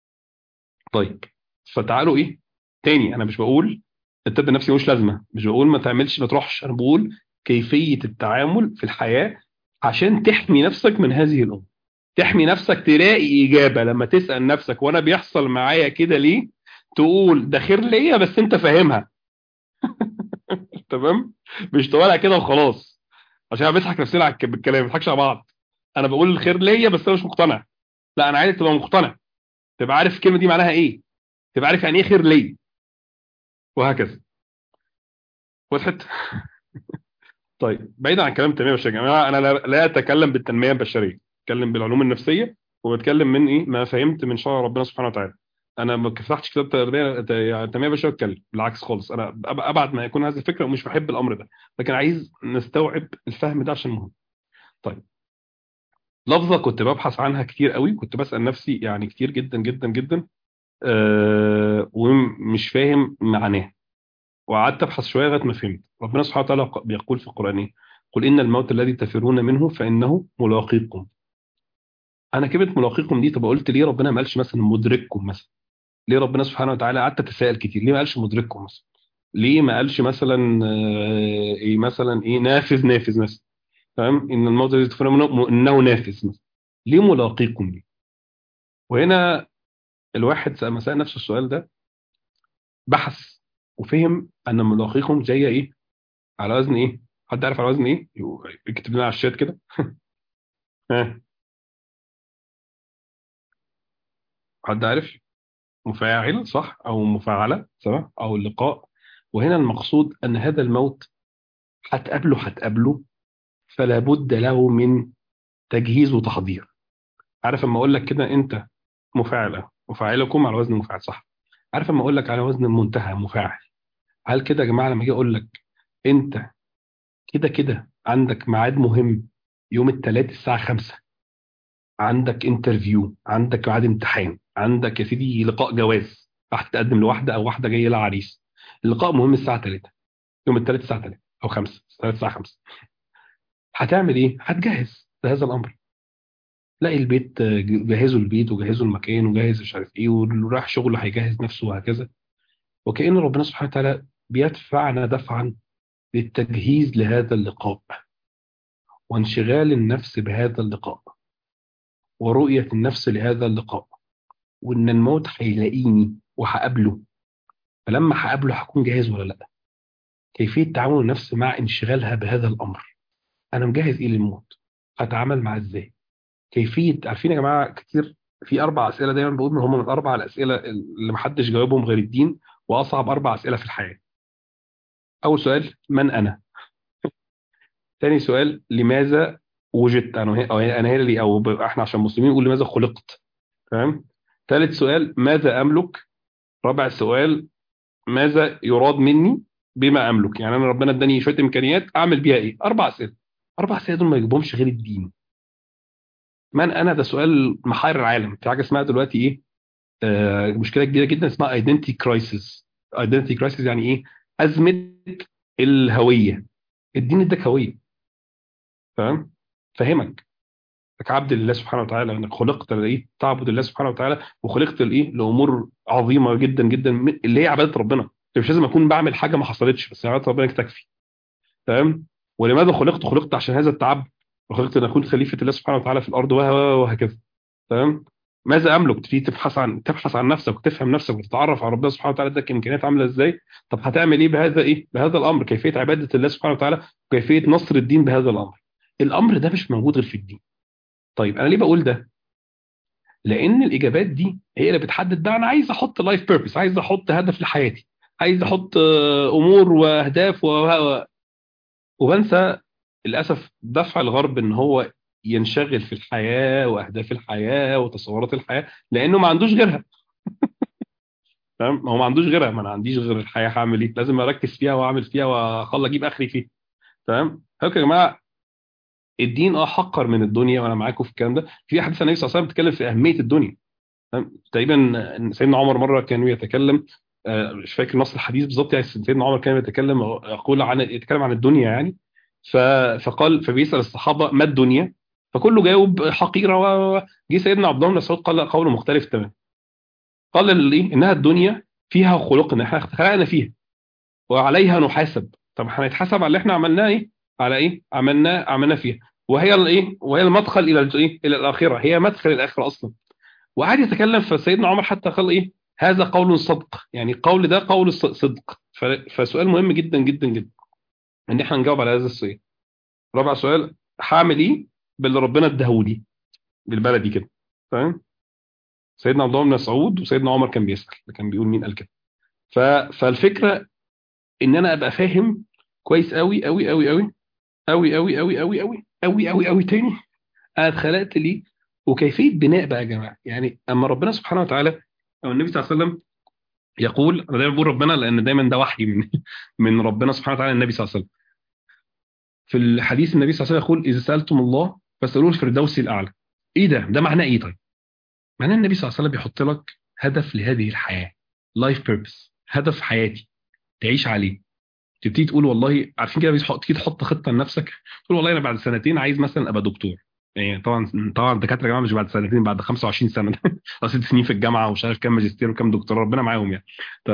طيب فتعالوا ايه تاني انا مش بقول الطب النفسي ملوش لازمه مش بقول ما تعملش ما تروحش انا بقول كيفيه التعامل في الحياه عشان تحمي نفسك من هذه الامور تحمي نفسك تلاقي اجابه لما تسال نفسك وانا بيحصل معايا كده ليه تقول ده خير ليا بس انت فاهمها تمام مش تقولها كده وخلاص عشان بنضحك نفسنا بالكلام ما بنضحكش على بعض انا بقول الخير ليا بس انا مش مقتنع لا انا عايزك تبقى مقتنع تبقى عارف الكلمه دي معناها ايه تبقى عارف يعني ايه خير ليا وهكذا وضحت طيب بعيدا عن كلام التنميه البشريه يا جماعه انا لا اتكلم بالتنميه البشريه اتكلم بالعلوم النفسيه وبتكلم من ايه ما فهمت من شرع ربنا سبحانه وتعالى انا ما فتحتش كتاب تربيه تنميه بشريه اتكلم بالعكس خالص انا أب- ابعد ما يكون هذه الفكره ومش بحب الامر ده لكن عايز نستوعب الفهم ده عشان مهم طيب لفظه كنت ببحث عنها كتير قوي كنت بسال نفسي يعني كتير جدا جدا جدا أه ومش فاهم معناها وقعدت ابحث شويه لغايه ما فهمت ربنا سبحانه وتعالى بيقول في القران ايه قل ان الموت الذي تفرون منه فانه ملاقيكم انا كلمه ملاقيكم دي طب قلت ليه ربنا ما قالش مثلا مدرككم مثلا ليه ربنا سبحانه وتعالى قعدت اتساءل كتير ليه ما قالش مدرككم مثلا ليه ما قالش مثلا آه، ايه مثلا ايه نافذ نافذ مثلا تمام ان الموت الذي تفرون منه انه نافذ مثلا ليه ملاقيكم دي وهنا الواحد لما سال نفسه السؤال ده بحث وفهم ان ملاقيكم جايه ايه على وزن ايه حد عارف على وزن ايه يكتب لنا على الشات كده ها حد عارف مفاعل صح او مفاعله صح او اللقاء وهنا المقصود ان هذا الموت هتقابله هتقابله فلا بد له من تجهيز وتحضير عارف اما اقول لك كده انت مفاعله مفاعلكم على وزن مفاعل صح عارف اما اقول لك على وزن المنتهى مفاعل هل كده يا جماعه لما اجي اقول لك انت كده كده عندك ميعاد مهم يوم الثلاث الساعه 5 عندك انترفيو عندك ميعاد امتحان عندك يا سيدي لقاء جواز راح تقدم لواحده او واحده جايه لها عريس اللقاء مهم الساعه 3 يوم الثلاث الساعه 3 او 5 الساعه 5 هتعمل ايه هتجهز لهذا الامر تلاقي البيت آه، جهزوا البيت وجهزوا المكان وجهز مش عارف ايه واللي رايح شغله هيجهز نفسه وهكذا وكأن ربنا سبحانه وتعالى بيدفعنا دفعا للتجهيز لهذا اللقاء وانشغال النفس بهذا اللقاء ورؤية النفس لهذا اللقاء وإن الموت هيلاقيني وهقابله فلما هقابله هكون جاهز ولا لا كيفية تعامل النفس مع انشغالها بهذا الأمر أنا مجهز إيه للموت هتعامل معاه إزاي كيفية عارفين يا جماعة كتير في أربع أسئلة دايما بقول إن هم من أربع الأسئلة اللي محدش جاوبهم غير الدين وأصعب أربع أسئلة في الحياة أول سؤال من أنا ثاني سؤال لماذا وجدت أنا هي- أو أنا هنا لي أو ب- إحنا عشان مسلمين نقول لماذا خلقت تمام ثالث سؤال ماذا أملك رابع سؤال ماذا يراد مني بما أملك يعني أنا ربنا اداني شوية إمكانيات أعمل بيها إيه أربع أسئلة أربع أسئلة دول ما يجيبهمش غير الدين من أنا ده سؤال محير العالم في حاجة اسمها دلوقتي إيه آه مشكلة كبيرة جدا اسمها identity crisis identity crisis يعني إيه أزمة الهوية الدين اداك هوية تمام فهمك انك عبد لله سبحانه وتعالى انك خلقت لايه تعبد الله سبحانه وتعالى وخلقت لايه لامور عظيمه جدا جدا من- اللي هي عباده ربنا انت مش لازم اكون بعمل حاجه ما حصلتش بس عباده ربنا تكفي تمام ولماذا خلقت خلقت عشان هذا التعب وخلقت ان اكون خليفه الله سبحانه وتعالى في الارض وه- وهكذا تمام ماذا املك تبتدي تبحث عن تبحث عن نفسك وتفهم نفسك وتتعرف على ربنا سبحانه وتعالى اداك امكانيات عامله ازاي طب هتعمل ايه بهذا ايه بهذا الامر كيفيه عباده الله سبحانه وتعالى وكيفيه نصر الدين بهذا الامر الامر ده مش موجود غير في الدين طيب انا ليه بقول ده لان الاجابات دي هي اللي بتحدد بقى انا عايز احط لايف بيربس عايز احط هدف لحياتي عايز احط آه، امور واهداف و... و- وبنسى للاسف دفع الغرب ان هو ينشغل في الحياه واهداف الحياه وتصورات الحياه لانه ما عندوش غيرها تمام هو ما عندوش غيرها ما انا عنديش غير الحياه هعمل ايه لازم اركز فيها واعمل فيها واخلص اجيب اخري فيها تمام فاكر يا جماعه الدين اه حقر من الدنيا وانا معاكم في الكلام ده في حديث النبي صلى الله عليه وسلم بيتكلم في اهميه الدنيا تمام؟ تقريبا سيدنا عمر مره كان يتكلم آه، مش فاكر نص الحديث بالظبط يعني سيدنا عمر كان يتكلم يقول عن يتكلم عن الدنيا يعني ف- فقال فبيسال الصحابه ما الدنيا فكله جاوب حقيره و- و- جه سيدنا عبد الله بن مسعود قال قول مختلف تماما قال ال- إيه؟ انها الدنيا فيها خلقنا احنا خلقنا فيها وعليها نحاسب طب هنتحاسب على اللي احنا عملناه ايه على ايه عملناه عملناه فيها وهي الايه وهي المدخل الى الايه الى الاخره هي مدخل الاخره اصلا وقعد يتكلم فسيدنا عمر حتى قال ايه هذا قول صدق يعني قول ده قول الص- صدق ف- فسؤال مهم جدا جدا جدا ان احنا نجاوب على هذا السؤال رابع سؤال هعمل ايه باللي ربنا اداهولي بالبلدي كده فاهم سيدنا عبد الله بن مسعود وسيدنا عمر كان بيسال كان بيقول مين قال كده ف... فالفكره ان انا ابقى فاهم كويس قوي قوي قوي قوي قوي قوي قوي قوي قوي قوي قوي قوي تاني انا اتخلقت ليه وكيفيه بناء بقى يا جماعه يعني اما ربنا سبحانه وتعالى او النبي صلى الله عليه وسلم يقول انا دايما بقول ربنا لان دايما ده وحي من من ربنا سبحانه وتعالى النبي صلى الله عليه وسلم في الحديث النبي صلى الله عليه وسلم يقول اذا سالتم الله فاسالوه الفردوس الاعلى ايه ده ده معناه ايه طيب معناه النبي صلى الله عليه وسلم بيحط لك هدف لهذه الحياه لايف بيربس هدف حياتي تعيش عليه تبتدي تقول والله عارفين كده بتحط تيجي تحط خطه لنفسك تقول والله انا بعد سنتين عايز مثلا ابقى دكتور يعني طبعا طبعا الدكاتره يا جماعه مش بعد سنتين بعد 25 سنه ست سنين في الجامعه ومش عارف كام ماجستير وكام دكتوراه ربنا معاهم يعني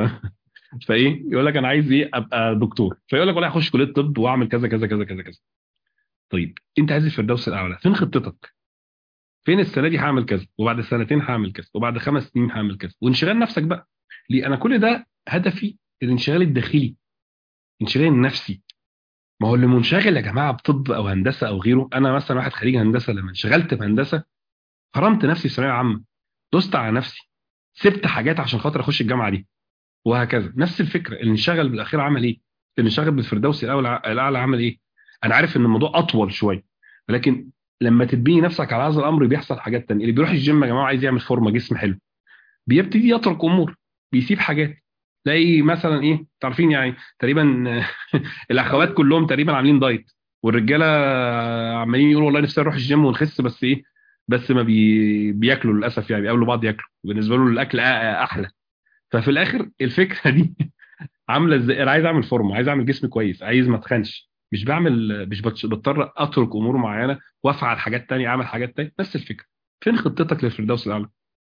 فايه يقول لك انا عايز ايه ابقى دكتور فيقول لك والله هخش كليه طب واعمل كذا كذا كذا كذا كذا طيب انت عايز الفردوس الاعلى فين خطتك فين السنه دي هعمل كذا وبعد سنتين هعمل كذا وبعد خمس سنين هعمل كذا وانشغال نفسك بقى ليه انا كل ده هدفي الانشغال الداخلي الانشغال النفسي ما هو اللي منشغل يا جماعه بطب او هندسه او غيره انا مثلا واحد خريج هندسه لما انشغلت بهندسه حرمت نفسي في ثانويه عامه دوست على نفسي سبت حاجات عشان خاطر اخش الجامعه دي وهكذا نفس الفكره اللي انشغل بالاخير عمل ايه؟ اللي انشغل بالفردوس الاول الاعلى عمل ايه؟ انا عارف ان الموضوع اطول شويه ولكن لما تتبني نفسك على هذا الامر بيحصل حاجات تانية اللي بيروح الجيم يا جماعه عايز يعمل فورمه جسم حلو بيبتدي يترك امور بيسيب حاجات تلاقي مثلا ايه تعرفين يعني تقريبا الاخوات كلهم تقريبا عاملين دايت والرجاله عمالين يقولوا والله نفسي اروح الجيم ونخس بس ايه بس ما بي... بياكلوا للاسف يعني بيقابلوا بعض ياكلوا بالنسبه له الاكل احلى ففي الاخر الفكره دي عامله ازاي انا عايز اعمل فورمه عايز اعمل جسم كويس عايز ما اتخنش مش بعمل مش بضطر اترك امور معينه وافعل حاجات تانية اعمل حاجات تانية نفس الفكره فين خطتك للفردوس الاعلى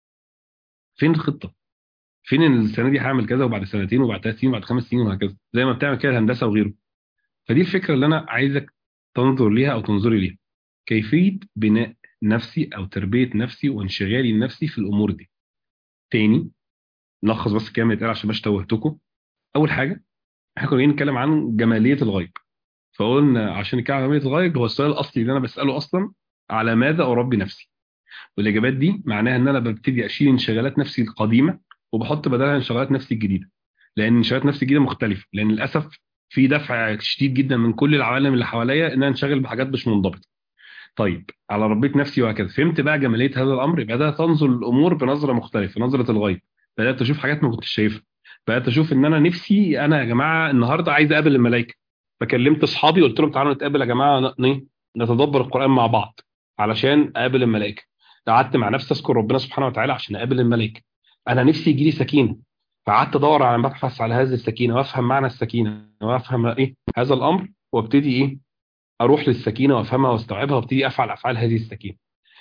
فين الخطه فين السنه دي هعمل كذا وبعد سنتين وبعد ثلاث سنين وبعد خمس سنين وهكذا زي ما بتعمل كده الهندسه وغيره فدي الفكره اللي انا عايزك تنظر ليها او تنظري ليها كيفيه بناء نفسي او تربيه نفسي وانشغالي النفسي في الامور دي تاني نلخص بس الكلام اللي اتقال عشان مش توهتكم اول حاجه احنا كنا نتكلم عن جماليه الغيب فقلنا عشان نتكلم عن جماليه الغيب هو السؤال الاصلي اللي انا بساله اصلا على ماذا اربي نفسي والاجابات دي معناها ان انا ببتدي اشيل انشغالات نفسي القديمه وبحط بدلها انشغالات نفسي الجديده لان انشغالات نفسي الجديده مختلفه لان للاسف في دفع شديد جدا من كل العوالم اللي حواليا ان انا انشغل بحاجات مش منضبطه طيب على ربيت نفسي وهكذا فهمت بقى جماليه هذا الامر بدات انظر للامور بنظره مختلفه نظره الغيب بدات اشوف حاجات ما كنتش شايفها بدات اشوف ان انا نفسي انا يا جماعه النهارده عايز اقابل الملائكه فكلمت اصحابي قلت لهم تعالوا نتقابل يا جماعه نتدبر القران مع بعض علشان اقابل الملائكه قعدت مع نفسي اذكر ربنا سبحانه وتعالى عشان اقابل الملائكه انا نفسي يجي لي سكينه فقعدت ادور على مبحث على هذه السكينه وافهم معنى السكينه وافهم ايه هذا الامر وابتدي ايه اروح للسكينه وافهمها واستوعبها وابتدي افعل افعال هذه السكينه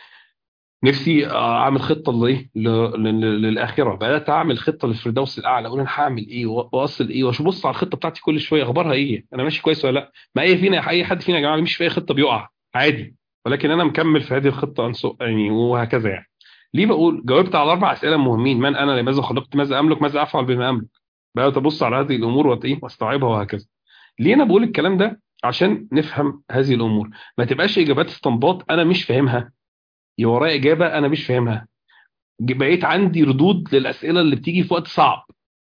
نفسي اعمل خطه لايه للاخره بدات اعمل خطه للفردوس الاعلى اقول انا هعمل ايه واصل ايه وابص على الخطه بتاعتي كل شويه اخبارها ايه انا ماشي كويس ولا لا ما اي فينا اي حد فينا يا جماعه مش في اي خطه بيقع عادي ولكن انا مكمل في هذه الخطه يعني وهكذا يعني ليه بقول جاوبت على اربع اسئله مهمين من انا لماذا خلقت ماذا املك ماذا افعل بما املك بدات ابص على هذه الامور وايه واستوعبها وهكذا ليه انا بقول الكلام ده عشان نفهم هذه الامور ما تبقاش اجابات استنباط انا مش فاهمها يا ورايا اجابه انا مش فاهمها بقيت عندي ردود للاسئله اللي بتيجي في وقت صعب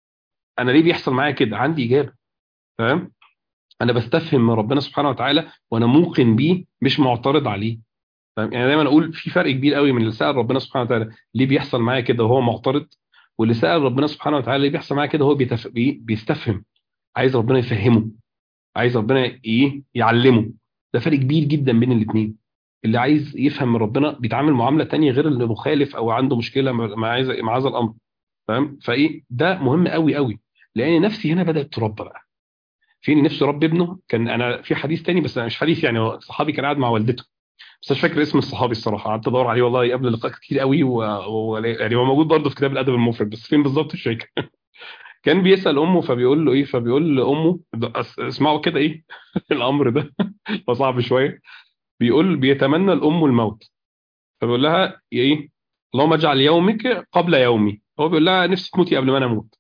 انا ليه بيحصل معايا كده عندي اجابه تمام انا بستفهم من ربنا سبحانه وتعالى وانا موقن بيه مش معترض عليه يعني دايما اقول في فرق كبير قوي من اللي سال ربنا سبحانه وتعالى ليه بيحصل معايا كده وهو معترض واللي سال ربنا سبحانه وتعالى ليه بيحصل معايا كده وهو بيتف... بي... بيستفهم عايز ربنا يفهمه عايز ربنا ايه يعلمه ده فرق كبير جدا بين الاثنين اللي عايز يفهم من ربنا بيتعامل معامله تانية غير اللي مخالف او عنده مشكله مع عايز مع هذا الامر فاهم فايه ده مهم قوي قوي لان نفسي هنا بدات تربى بقى فين نفسه رب ابنه كان انا في حديث تاني بس مش حديث يعني صحابي كان قاعد مع والدته بس مش فاكر اسم الصحابي الصراحه قعدت ادور عليه والله قبل اللقاء كتير قوي و... و... يعني هو موجود برضه في كتاب الادب المفرد بس فين بالظبط مش فاكر كان بيسال امه فبيقول له ايه فبيقول لامه اسمعوا كده ايه الامر ده فصعب شويه بيقول بيتمنى الام الموت فبيقول لها ايه اللهم اجعل يومك قبل يومي هو بيقول لها نفسي تموتي قبل ما انا اموت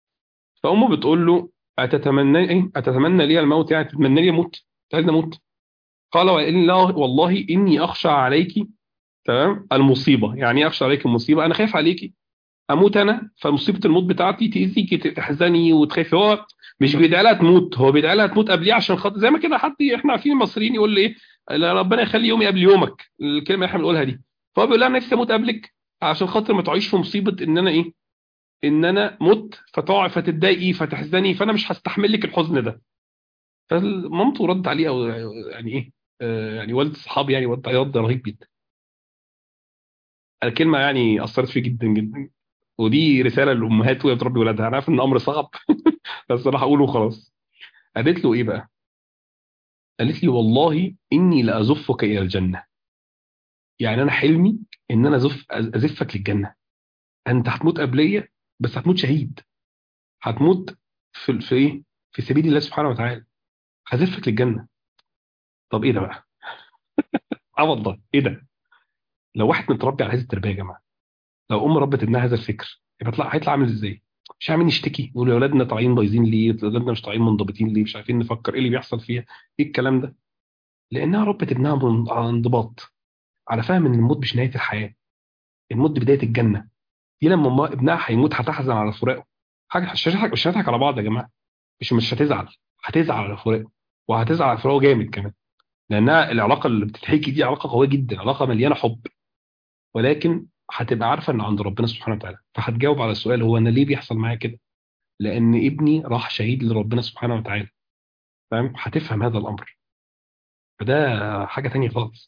فامه بتقول له اتتمنى ايه اتتمنى لي الموت يعني تتمنى لي اموت عايزني اموت قال والله اني اخشى عليك تمام المصيبه يعني ايه اخشى عليك المصيبه انا خايف عليكي اموت انا فمصيبه الموت بتاعتي تاذيكي تحزني وتخافي هو مش بيدعي لها تموت هو بيدعي لها تموت قبليه عشان خاطر زي ما كده حد احنا عارفين المصريين يقول لي ايه ربنا يخلي يومي قبل يومك الكلمه اللي احنا بنقولها دي فهو بيقول لها انا نفسي اموت قبلك عشان خاطر ما تعيش في مصيبه ان انا ايه ان انا مت فتقع فتتضايقي فتحزني فانا مش هستحمل لك الحزن ده فمامته رد عليه او يعني ايه آه، يعني والد صحابي يعني رد عليه رد رهيب جدا الكلمه يعني اثرت فيه جدا جدا ودي رساله للامهات وهي بتربي ولادها انا عارف ان الامر صعب بس انا هقوله وخلاص قالت له ايه بقى قالت لي والله اني لازفك الى الجنه يعني انا حلمي ان انا ازف ازفك للجنه انت هتموت قبليه بس هتموت شهيد هتموت في في ايه في سبيل الله سبحانه وتعالى هزفك للجنه طب ايه ده بقى اه والله ايه ده لو واحد متربي على هذه التربيه يا جماعه لو ام ربت ابنها هذا الفكر يبقى يطلع هيطلع عامل ازاي مش عاملين نشتكي نقول يا اولادنا طالعين بايظين ليه اولادنا مش طالعين منضبطين ليه مش عارفين نفكر ايه اللي بيحصل فيها ايه الكلام ده لانها ربت ابنها من- على انضباط على فهم ان الموت مش نهايه الحياه الموت دي بدايه الجنه دي لما أما ابنها هيموت هتحزن على فراقه حاجه مش هتضحك مش هنضحك على بعض يا جماعه مش مش هتزعل هتزعل على فراقه وهتزعل على فراقه جامد كمان لانها العلاقه اللي بتتحكي دي علاقه قويه جدا علاقه مليانه حب ولكن هتبقى عارفه ان عند ربنا سبحانه وتعالى فهتجاوب على السؤال هو انا ليه بيحصل معايا كده لان ابني راح شهيد لربنا سبحانه وتعالى فاهم هتفهم هذا الامر فده حاجه تانية خالص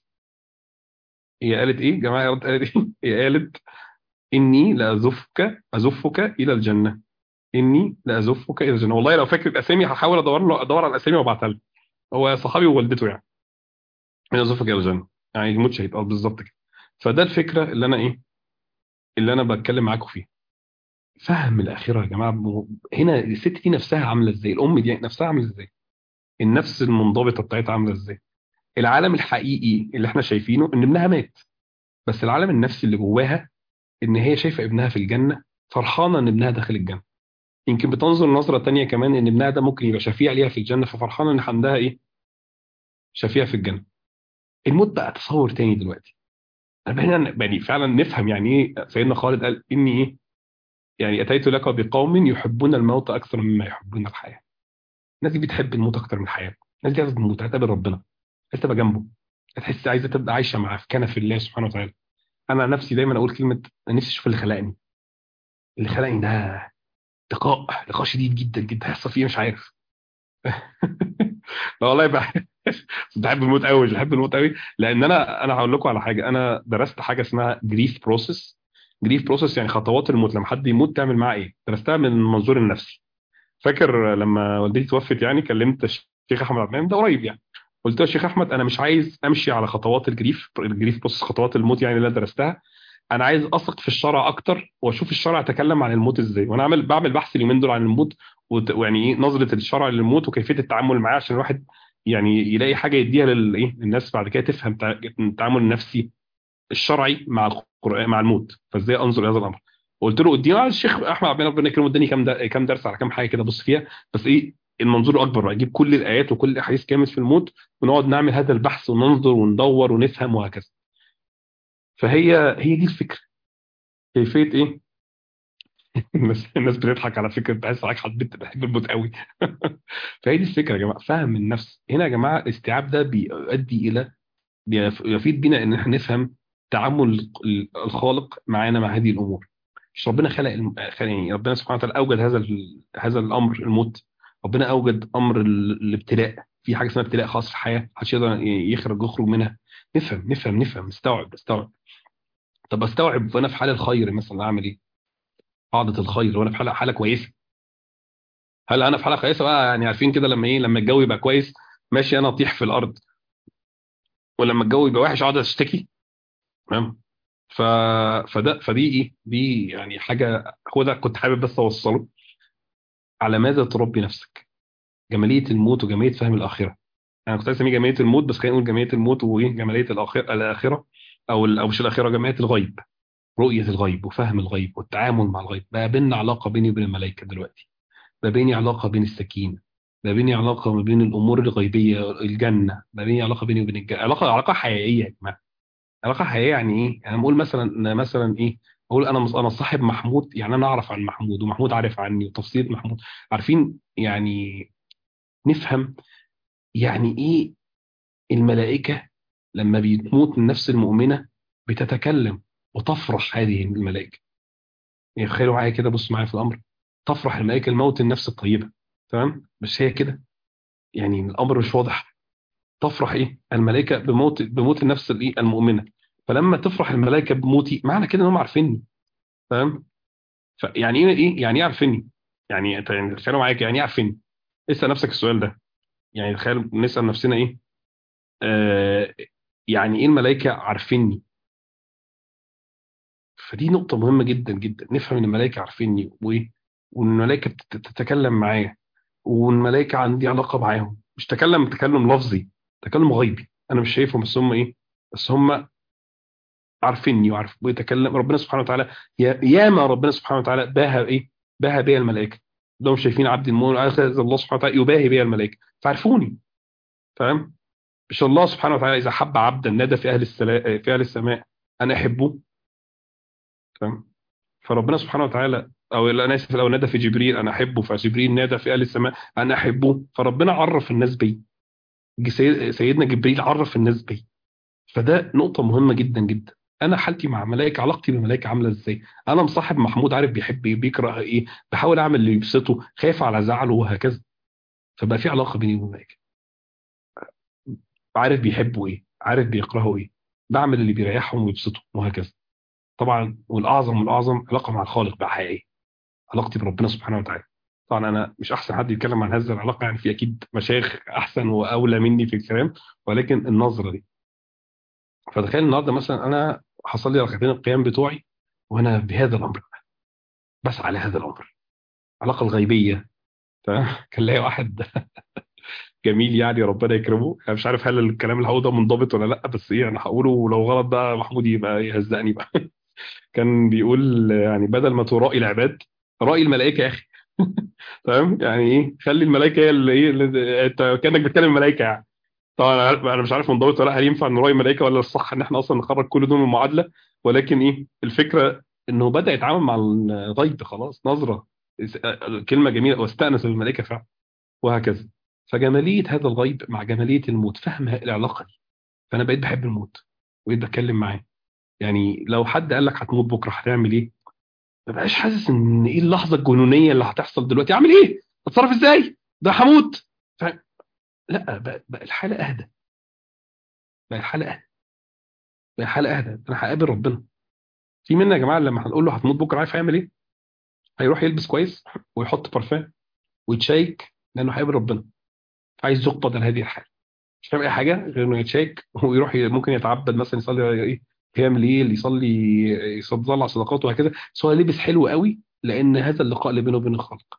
هي قالت ايه جماعه يا رب قالت ايه هي قالت اني لازفك ازفك الى الجنه اني لازفك الى الجنه والله لو فاكر الاسامي هحاول ادور له ادور على الاسامي وابعتها له هو صحابي ووالدته يعني من ازفك الى الجنه يعني يموت شهيد اه بالظبط كده فده الفكره اللي انا ايه اللي انا بتكلم معاكم فيها فهم الاخره يا جماعه م- هنا الست دي نفسها عامله ازاي الام دي نفسها عامله ازاي النفس المنضبطه بتاعتها عامله ازاي العالم الحقيقي اللي احنا شايفينه ان ابنها مات بس العالم النفسي اللي جواها ان هي شايفه ابنها في الجنه فرحانه ان ابنها داخل الجنه يمكن بتنظر نظره تانية كمان ان ابنها ده ممكن يبقى شفيع ليها في الجنه ففرحانه ان عندها ايه شفيع في الجنه الموت بقى تصور تاني دلوقتي بقينا يعني فعلا نفهم يعني ايه سيدنا خالد قال اني ايه يعني اتيت لك بقوم يحبون الموت اكثر مما يحبون الحياه الناس دي بتحب الموت اكتر من الحياه الناس دي عايزه تموت عايزه تقابل ربنا عايزه تبقى جنبه تحس عايزه تبقى عايشه معاه في كنف الله سبحانه وتعالى انا عن نفسي دايما اقول كلمه انا نفسي اشوف اللي خلقني اللي خلقني ده لقاء لقاء شديد جدا جدا هيحصل فيه مش عارف لا والله بقى بحب الموت قوي مش بحب الموت قوي لان انا انا هقول لكم على حاجه انا درست حاجه اسمها جريف بروسيس جريف بروسيس يعني خطوات الموت لما حد يموت تعمل معاه ايه درستها من المنظور النفسي فاكر لما والدتي توفت يعني كلمت الشيخ احمد عبد المنعم ده قريب يعني قلت له يا شيخ احمد انا مش عايز امشي على خطوات الجريف الجريف بروسيس خطوات الموت يعني اللي انا درستها انا عايز اثق في الشرع اكتر واشوف الشرع تكلم عن الموت ازاي وانا عامل بعمل بحث اليومين دول عن الموت وت- ويعني ايه نظره الشرع للموت وكيفيه التعامل معاه عشان الواحد يعني يلاقي حاجه يديها للايه للناس بعد كده تفهم تع- التعامل النفسي الشرعي مع القران مع الموت فازاي انظر لهذا الامر قلت له اديني على الشيخ احمد عبد ربنا يكرمه اداني كام در- كام درس على كام حاجه كده بص فيها بس ايه المنظور اكبر بقى اجيب كل الايات وكل الاحاديث كامل في الموت ونقعد نعمل هذا البحث وننظر وندور ونفهم وهكذا فهي هي دي الفكره كيفيه ايه الناس الناس بتضحك على فكره بحس معاك حبيت بحب الموت قوي فهي دي الفكره يا جماعه فهم النفس هنا يا جماعه الاستيعاب ده بيؤدي الى بيف- يفيد بينا ان احنا نفهم تعامل الخالق معانا مع هذه الامور مش ربنا خلق الم- خلق يعني ربنا سبحانه وتعالى اوجد هذا ال- هذا الامر الموت ربنا اوجد امر ال- الابتلاء في حاجه اسمها ابتلاء خاص في الحياه محدش يقدر ي- يخرج يخرج منها نفهم نفهم نفهم نستوعب نستوعب طب استوعب وانا في حال الخير مثلا اعمل ايه؟ قاعده الخير وانا في حاله حاله كويسه هل انا في حاله كويسه بقى يعني عارفين كده لما ايه لما الجو يبقى كويس ماشي انا اطيح في الارض ولما الجو يبقى وحش اقعد اشتكي تمام ف... فده فدي ايه دي يعني حاجه هو ده كنت حابب بس اوصله على ماذا تربي نفسك جماليه الموت وجماليه فهم الاخره انا كنت عايز اسميه جماليه الموت بس خلينا نقول جماليه الموت وايه جماليه الاخره الاخره او ال- او مش الاخره جماليه الغيب رؤيه الغيب وفهم الغيب والتعامل مع الغيب بقى بيننا علاقه بيني وبين الملائكه دلوقتي بقى بيني علاقه بين السكينه بقى بيني علاقه ما بين الامور الغيبيه الجنه بقى بيني علاقه بيني وبين الجنه علاقه علاقه حقيقيه يا جماعه علاقه حقيقيه يعني ايه؟ يعني بقول مثلا أنا مثلا ايه؟ اقول انا انا صاحب محمود يعني انا اعرف عن محمود ومحمود عارف عني وتفصيل محمود عارفين يعني نفهم يعني ايه الملائكه لما بتموت النفس المؤمنه بتتكلم وتفرح هذه الملائكه يعني تخيلوا معايا كده بصوا معايا في الامر تفرح الملائكه الموت النفس الطيبه تمام بس هي كده يعني الامر مش واضح تفرح ايه الملائكه بموت بموت النفس الايه المؤمنه فلما تفرح الملائكه بموتي معنى كده انهم عارفيني تمام فيعني ايه ايه يعني ايه عارفيني يعني انت يعني تخيلوا معايا يعني ايه عارفيني اسال نفسك السؤال ده يعني تخيل نسال نفسنا ايه آه يعني ايه الملائكه عارفيني فدي نقطه مهمه جدا جدا نفهم ان الملائكه عارفيني وايه وان الملائكه بتت- بتتكلم معايا والملائكه عندي علاقه معاهم مش تكلم تكلم لفظي تكلم غيبي انا مش شايفهم بس هم ايه بس هم عارفيني وعارف ويتكلم ربنا سبحانه وتعالى يا ياما ربنا سبحانه وتعالى باهى ايه باهى بيا الملائكه لهم شايفين عبد المؤمن الله سبحانه وتعالى يباهي بيا الملائكه فعرفوني فاهم مش الله سبحانه وتعالى اذا حب عبدا نادى في اهل السماء في اهل السماء انا احبه فاهم فربنا سبحانه وتعالى او لا، انا اسف لو نادى في جبريل انا احبه فجبريل نادى في اهل السماء انا احبه فربنا عرف الناس بيه سيد- سيدنا جبريل عرف الناس بيه فده نقطة مهمة جدا جدا أنا حالتي مع ملائكة علاقتي بالملائكة عاملة إزاي؟ أنا مصاحب محمود عارف بيحب إيه بيكره إيه بحاول أعمل اللي يبسطه خايف على زعله وهكذا فبقى في علاقة بيني وبين الملائكة عارف بيحبوا إيه عارف بيكرهوا إيه بعمل اللي بيريحهم ويبسطهم وهكذا طبعا والأعظم والأعظم علاقة مع الخالق بقى حقيقية علاقتي بربنا سبحانه وتعالى طبعا أنا مش أحسن حد يتكلم عن هذه العلاقة يعني في أكيد مشايخ أحسن وأولى مني في الكلام ولكن النظرة دي فتخيل النهارده مثلا انا حصل لي ركعتين القيام بتوعي وانا بهذا الامر بسعى لهذا الامر العلاقه الغيبيه تمام كان ليا واحد جميل يعني ربنا يكرمه انا مش عارف هل الكلام اللي هقوله ده منضبط ولا لا بس ايه انا هقوله ولو غلط بقى محمود يبقى يهزقني بقى كان بيقول يعني بدل ما ترائي العباد رائي الملائكه يا اخي تمام يعني ايه خلي الملائكه هي اللي ايه اللي- انت كانك بتكلم الملائكه يعني طبعا انا عارف- أنا مش عارف منضبط ولا لا، هل ينفع نراعي الملائكه ولا الصح ان احنا اصلا نخرج كل دول من المعادله ولكن ايه الفكره انه بدا يتعامل مع الغيب خلاص نظره كلمه جميله واستانس بالملائكه فعلا وهكذا فجماليه هذا الغيب مع جماليه الموت فهم العلاقه دي فانا بقيت بحب الموت وبقيت بتكلم معاه يعني لو حد قال لك هتموت بكره هتعمل ايه؟ ما بقاش حاسس ان ايه اللحظه الجنونيه اللي هتحصل دلوقتي اعمل ايه؟ اتصرف ازاي؟ ده هموت ف... لا بقى, بقى الحاله اهدى بقى الحاله اهدى بقى الحاله اهدى انا هقابل ربنا في منا يا جماعه لما هنقول له هتموت بكره عارف هيعمل ايه؟ هيروح يلبس كويس ويحط برفان ويتشيك لانه هيقابل ربنا عايز يقبض على هذه الحاله مش فاهم اي حاجه غير انه يتشيك ويروح ي- ممكن يتعبد مثلا يصلي ايه قيام ليل يصلي يطلع صدقات وهكذا بس هو لبس حلو قوي لان هذا اللقاء اللي بينه وبين الخلق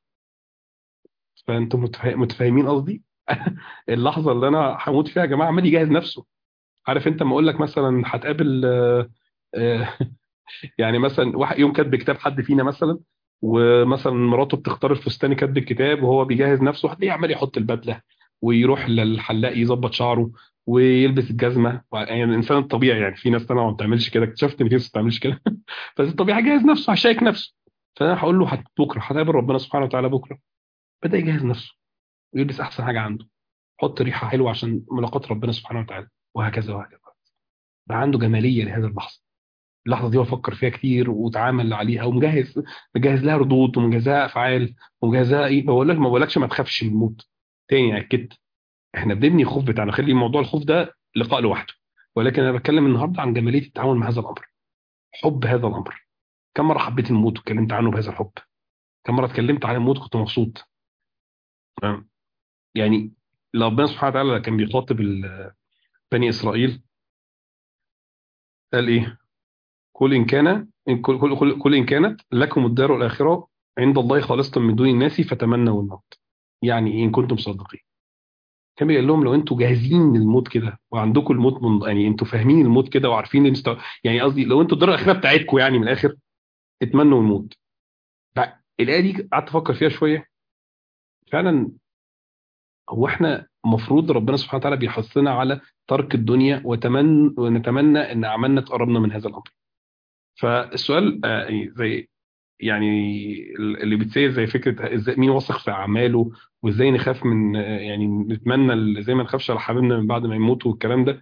فانتم متفا- متفاهمين قصدي اللحظه اللي انا هموت فيها يا جماعه عمال يجهز نفسه عارف انت ما اقول لك مثلا هتقابل آه، آه، يعني مثلا واحد يوم كاتب كتاب حد فينا مثلا ومثلا مراته بتختار الفستان كاتب الكتاب وهو بيجهز نفسه هتلاقيه عمال يحط البدله ويروح للحلاق يظبط شعره ويلبس الجزمه يعني الانسان الطبيعي يعني في ناس طبعا ما بتعملش كده اكتشفت ان في ناس ما بتعملش كده بس الطبيعي جاهز نفسه هشيك نفسه فانا هقول له هت- بكره هتقابل ربنا سبحانه وتعالى بكره بدا يجهز نفسه ويلبس احسن حاجه عنده حط ريحه حلوه عشان ملاقاه ربنا سبحانه وتعالى وهكذا وهكذا بقى عنده جماليه لهذه اللحظه اللحظه دي هو فكر فيها كتير وتعامل عليها ومجهز مجهز لها ردود ومجهز لها افعال ومجهز لها ايه ما بقولك ما بقولكش ما تخافش من الموت تاني اكدت احنا بنبني الخوف بتاعنا خلي موضوع الخوف ده لقاء لوحده ولكن انا بتكلم النهارده عن جماليه التعامل مع هذا الامر حب هذا الامر كم مره حبيت الموت واتكلمت عنه بهذا الحب كم مره اتكلمت عن الموت كنت مبسوط تمام؟ يعني لو ربنا سبحانه وتعالى كان بيخاطب ال- بني اسرائيل قال ايه قل إن كان إن كل, كل, كل, كل إن كانت لكم الدار الآخرة عند الله خالصة من دون الناس فتمنوا الموت يعني إيه إن كنتم صادقين كان بيقول لهم لو أنتوا جاهزين للموت كده وعندكم الموت من يعني أنتوا فاهمين الموت كده وعارفين المستوى يعني قصدي لو أنتوا الدار الآخرة بتاعتكم يعني من الآخر اتمنوا الموت الآية دي قعدت أفكر فيها شوية فعلا هو احنا المفروض ربنا سبحانه وتعالى بيحثنا على ترك الدنيا وتمن ونتمنى ان اعمالنا تقربنا من هذا الامر فالسؤال آه، زي يعني اللي بتسير زي فكره ازاي مين واثق في اعماله وازاي نخاف من يعني نتمنى ال- زي ما نخافش على حبيبنا من بعد ما يموت والكلام ده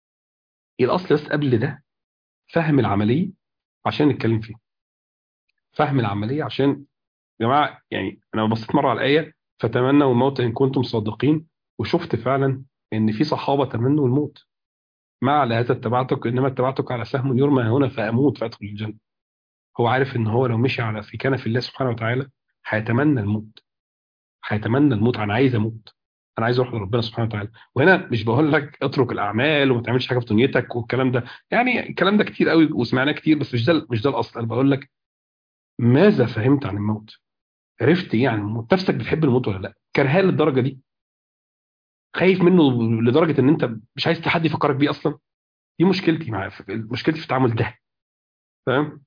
الاصل بس قبل ده فهم العمليه عشان نتكلم فيه فهم العمليه عشان يا جماعه يعني انا بصيت مره على الايه فتمنوا الموت ان كنتم صادقين وشفت فعلا ان في صحابه تمنوا الموت ما على هذا اتبعتك انما اتبعتك على سهم يرمى هنا فاموت فادخل الجنه هو عارف ان هو لو مشي على في كنف الله سبحانه وتعالى هيتمنى الموت هيتمنى الموت انا عايز اموت انا عايز اروح لربنا سبحانه وتعالى وهنا مش بقول لك اترك الاعمال وما تعملش حاجه في دنيتك والكلام ده يعني الكلام ده كتير قوي وسمعناه كتير بس مش ده مش ده الاصل انا بقول لك ماذا فهمت عن الموت عرفت ايه عن الموت نفسك بتحب الموت ولا لا كرهاه للدرجه دي خايف منه لدرجه ان انت مش عايز حد يفكرك بيه اصلا دي مشكلتي مع مشكلتي في التعامل ده فاهم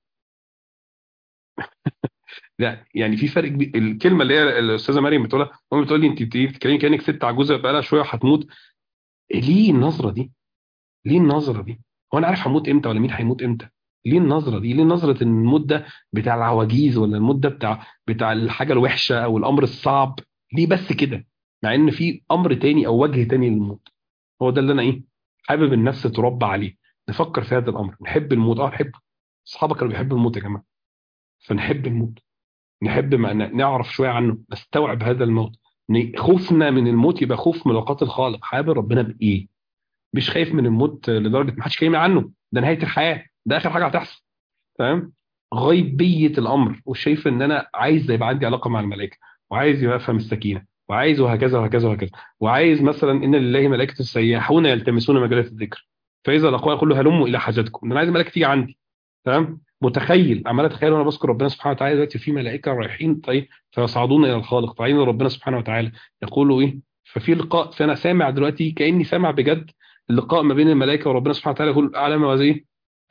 لا يعني في فرق كبير الكلمه اللي هي الاستاذه مريم بتقولها امي بتقول لي انت بتتكلمي كانك ست عجوزه بقى لها شويه وهتموت ليه النظره دي؟ ليه النظره دي؟ هو انا عارف هموت امتى ولا مين هيموت امتى؟ ليه النظره دي؟ ليه نظره ان الموت ده بتاع العواجيز ولا الموت ده بتاع بتاع الحاجه الوحشه او الامر الصعب؟ ليه بس كده؟ مع ان في امر تاني او وجه تاني للموت. هو ده اللي انا ايه؟ حابب النفس تربى عليه. نفكر في هذا الامر، نحب الموت اه نحبه. اصحابك كانوا بيحبوا الموت يا جماعه. فنحب الموت. نحب ما نعرف شويه عنه نستوعب هذا الموت خوفنا من الموت يبقى خوف ملاقاة الخالق حابب ربنا بايه مش خايف من الموت لدرجه ما حدش كلمه عنه ده نهايه الحياه ده اخر حاجه هتحصل تمام غيبيه الامر وشايف ان انا عايز يبقى عندي علاقه مع الملائكه وعايز يبقى افهم السكينه وعايز وهكذا وهكذا وهكذا وعايز مثلا ان لله ملائكه سياحون يلتمسون مجالات الذكر فاذا لقوا يقول له هلموا الى حاجتكم انا عايز الملائكه تيجي عندي تمام متخيل عمال اتخيل وانا بذكر ربنا سبحانه وتعالى دلوقتي في ملائكه رايحين طيب فيصعدون الى الخالق طالعين ربنا سبحانه وتعالى يقولوا ايه ففي لقاء فانا سامع دلوقتي كاني سامع بجد اللقاء ما بين الملائكه وربنا سبحانه وتعالى يقول على ما ايه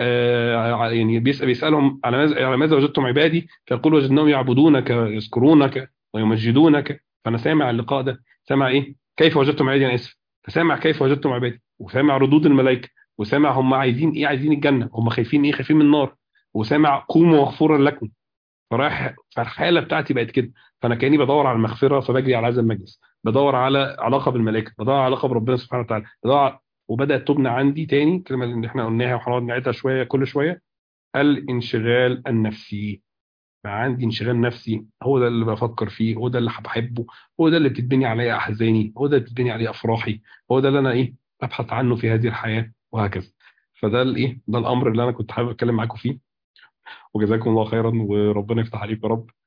آه يعني بيسأل بيسالهم على ماذا على ماذا وجدتم عبادي فيقول وجدناهم يعبدونك يذكرونك ويمجدونك فانا سامع اللقاء ده سامع ايه كيف وجدتم عبادي انا اسف فسامع كيف وجدتم عبادي وسامع ردود الملائكه وسامع هم عايزين ايه عايزين الجنه هم خايفين ايه خايفين من النار وسامع قوموا مغفورا لكم فرايح فالحاله بتاعتي بقت كده فانا كاني بدور على المغفره فبجري على هذا المجلس بدور على علاقه بالملائكه بدور على علاقه بربنا سبحانه وتعالى بدور على... وبدات تبنى عندي تاني الكلمه اللي احنا قلناها وهنقعد نعيدها شويه كل شويه الانشغال النفسي بقى عندي انشغال نفسي هو ده اللي بفكر فيه هو ده اللي بحبه هو ده اللي بتتبني عليه احزاني هو ده اللي بتتبني عليه افراحي هو ده اللي انا ايه ابحث عنه في هذه الحياه وهكذا فده الايه ده الامر اللي انا كنت حابب اتكلم معاكم فيه وجزاكم الله خيرا وربنا يفتح عليك يا رب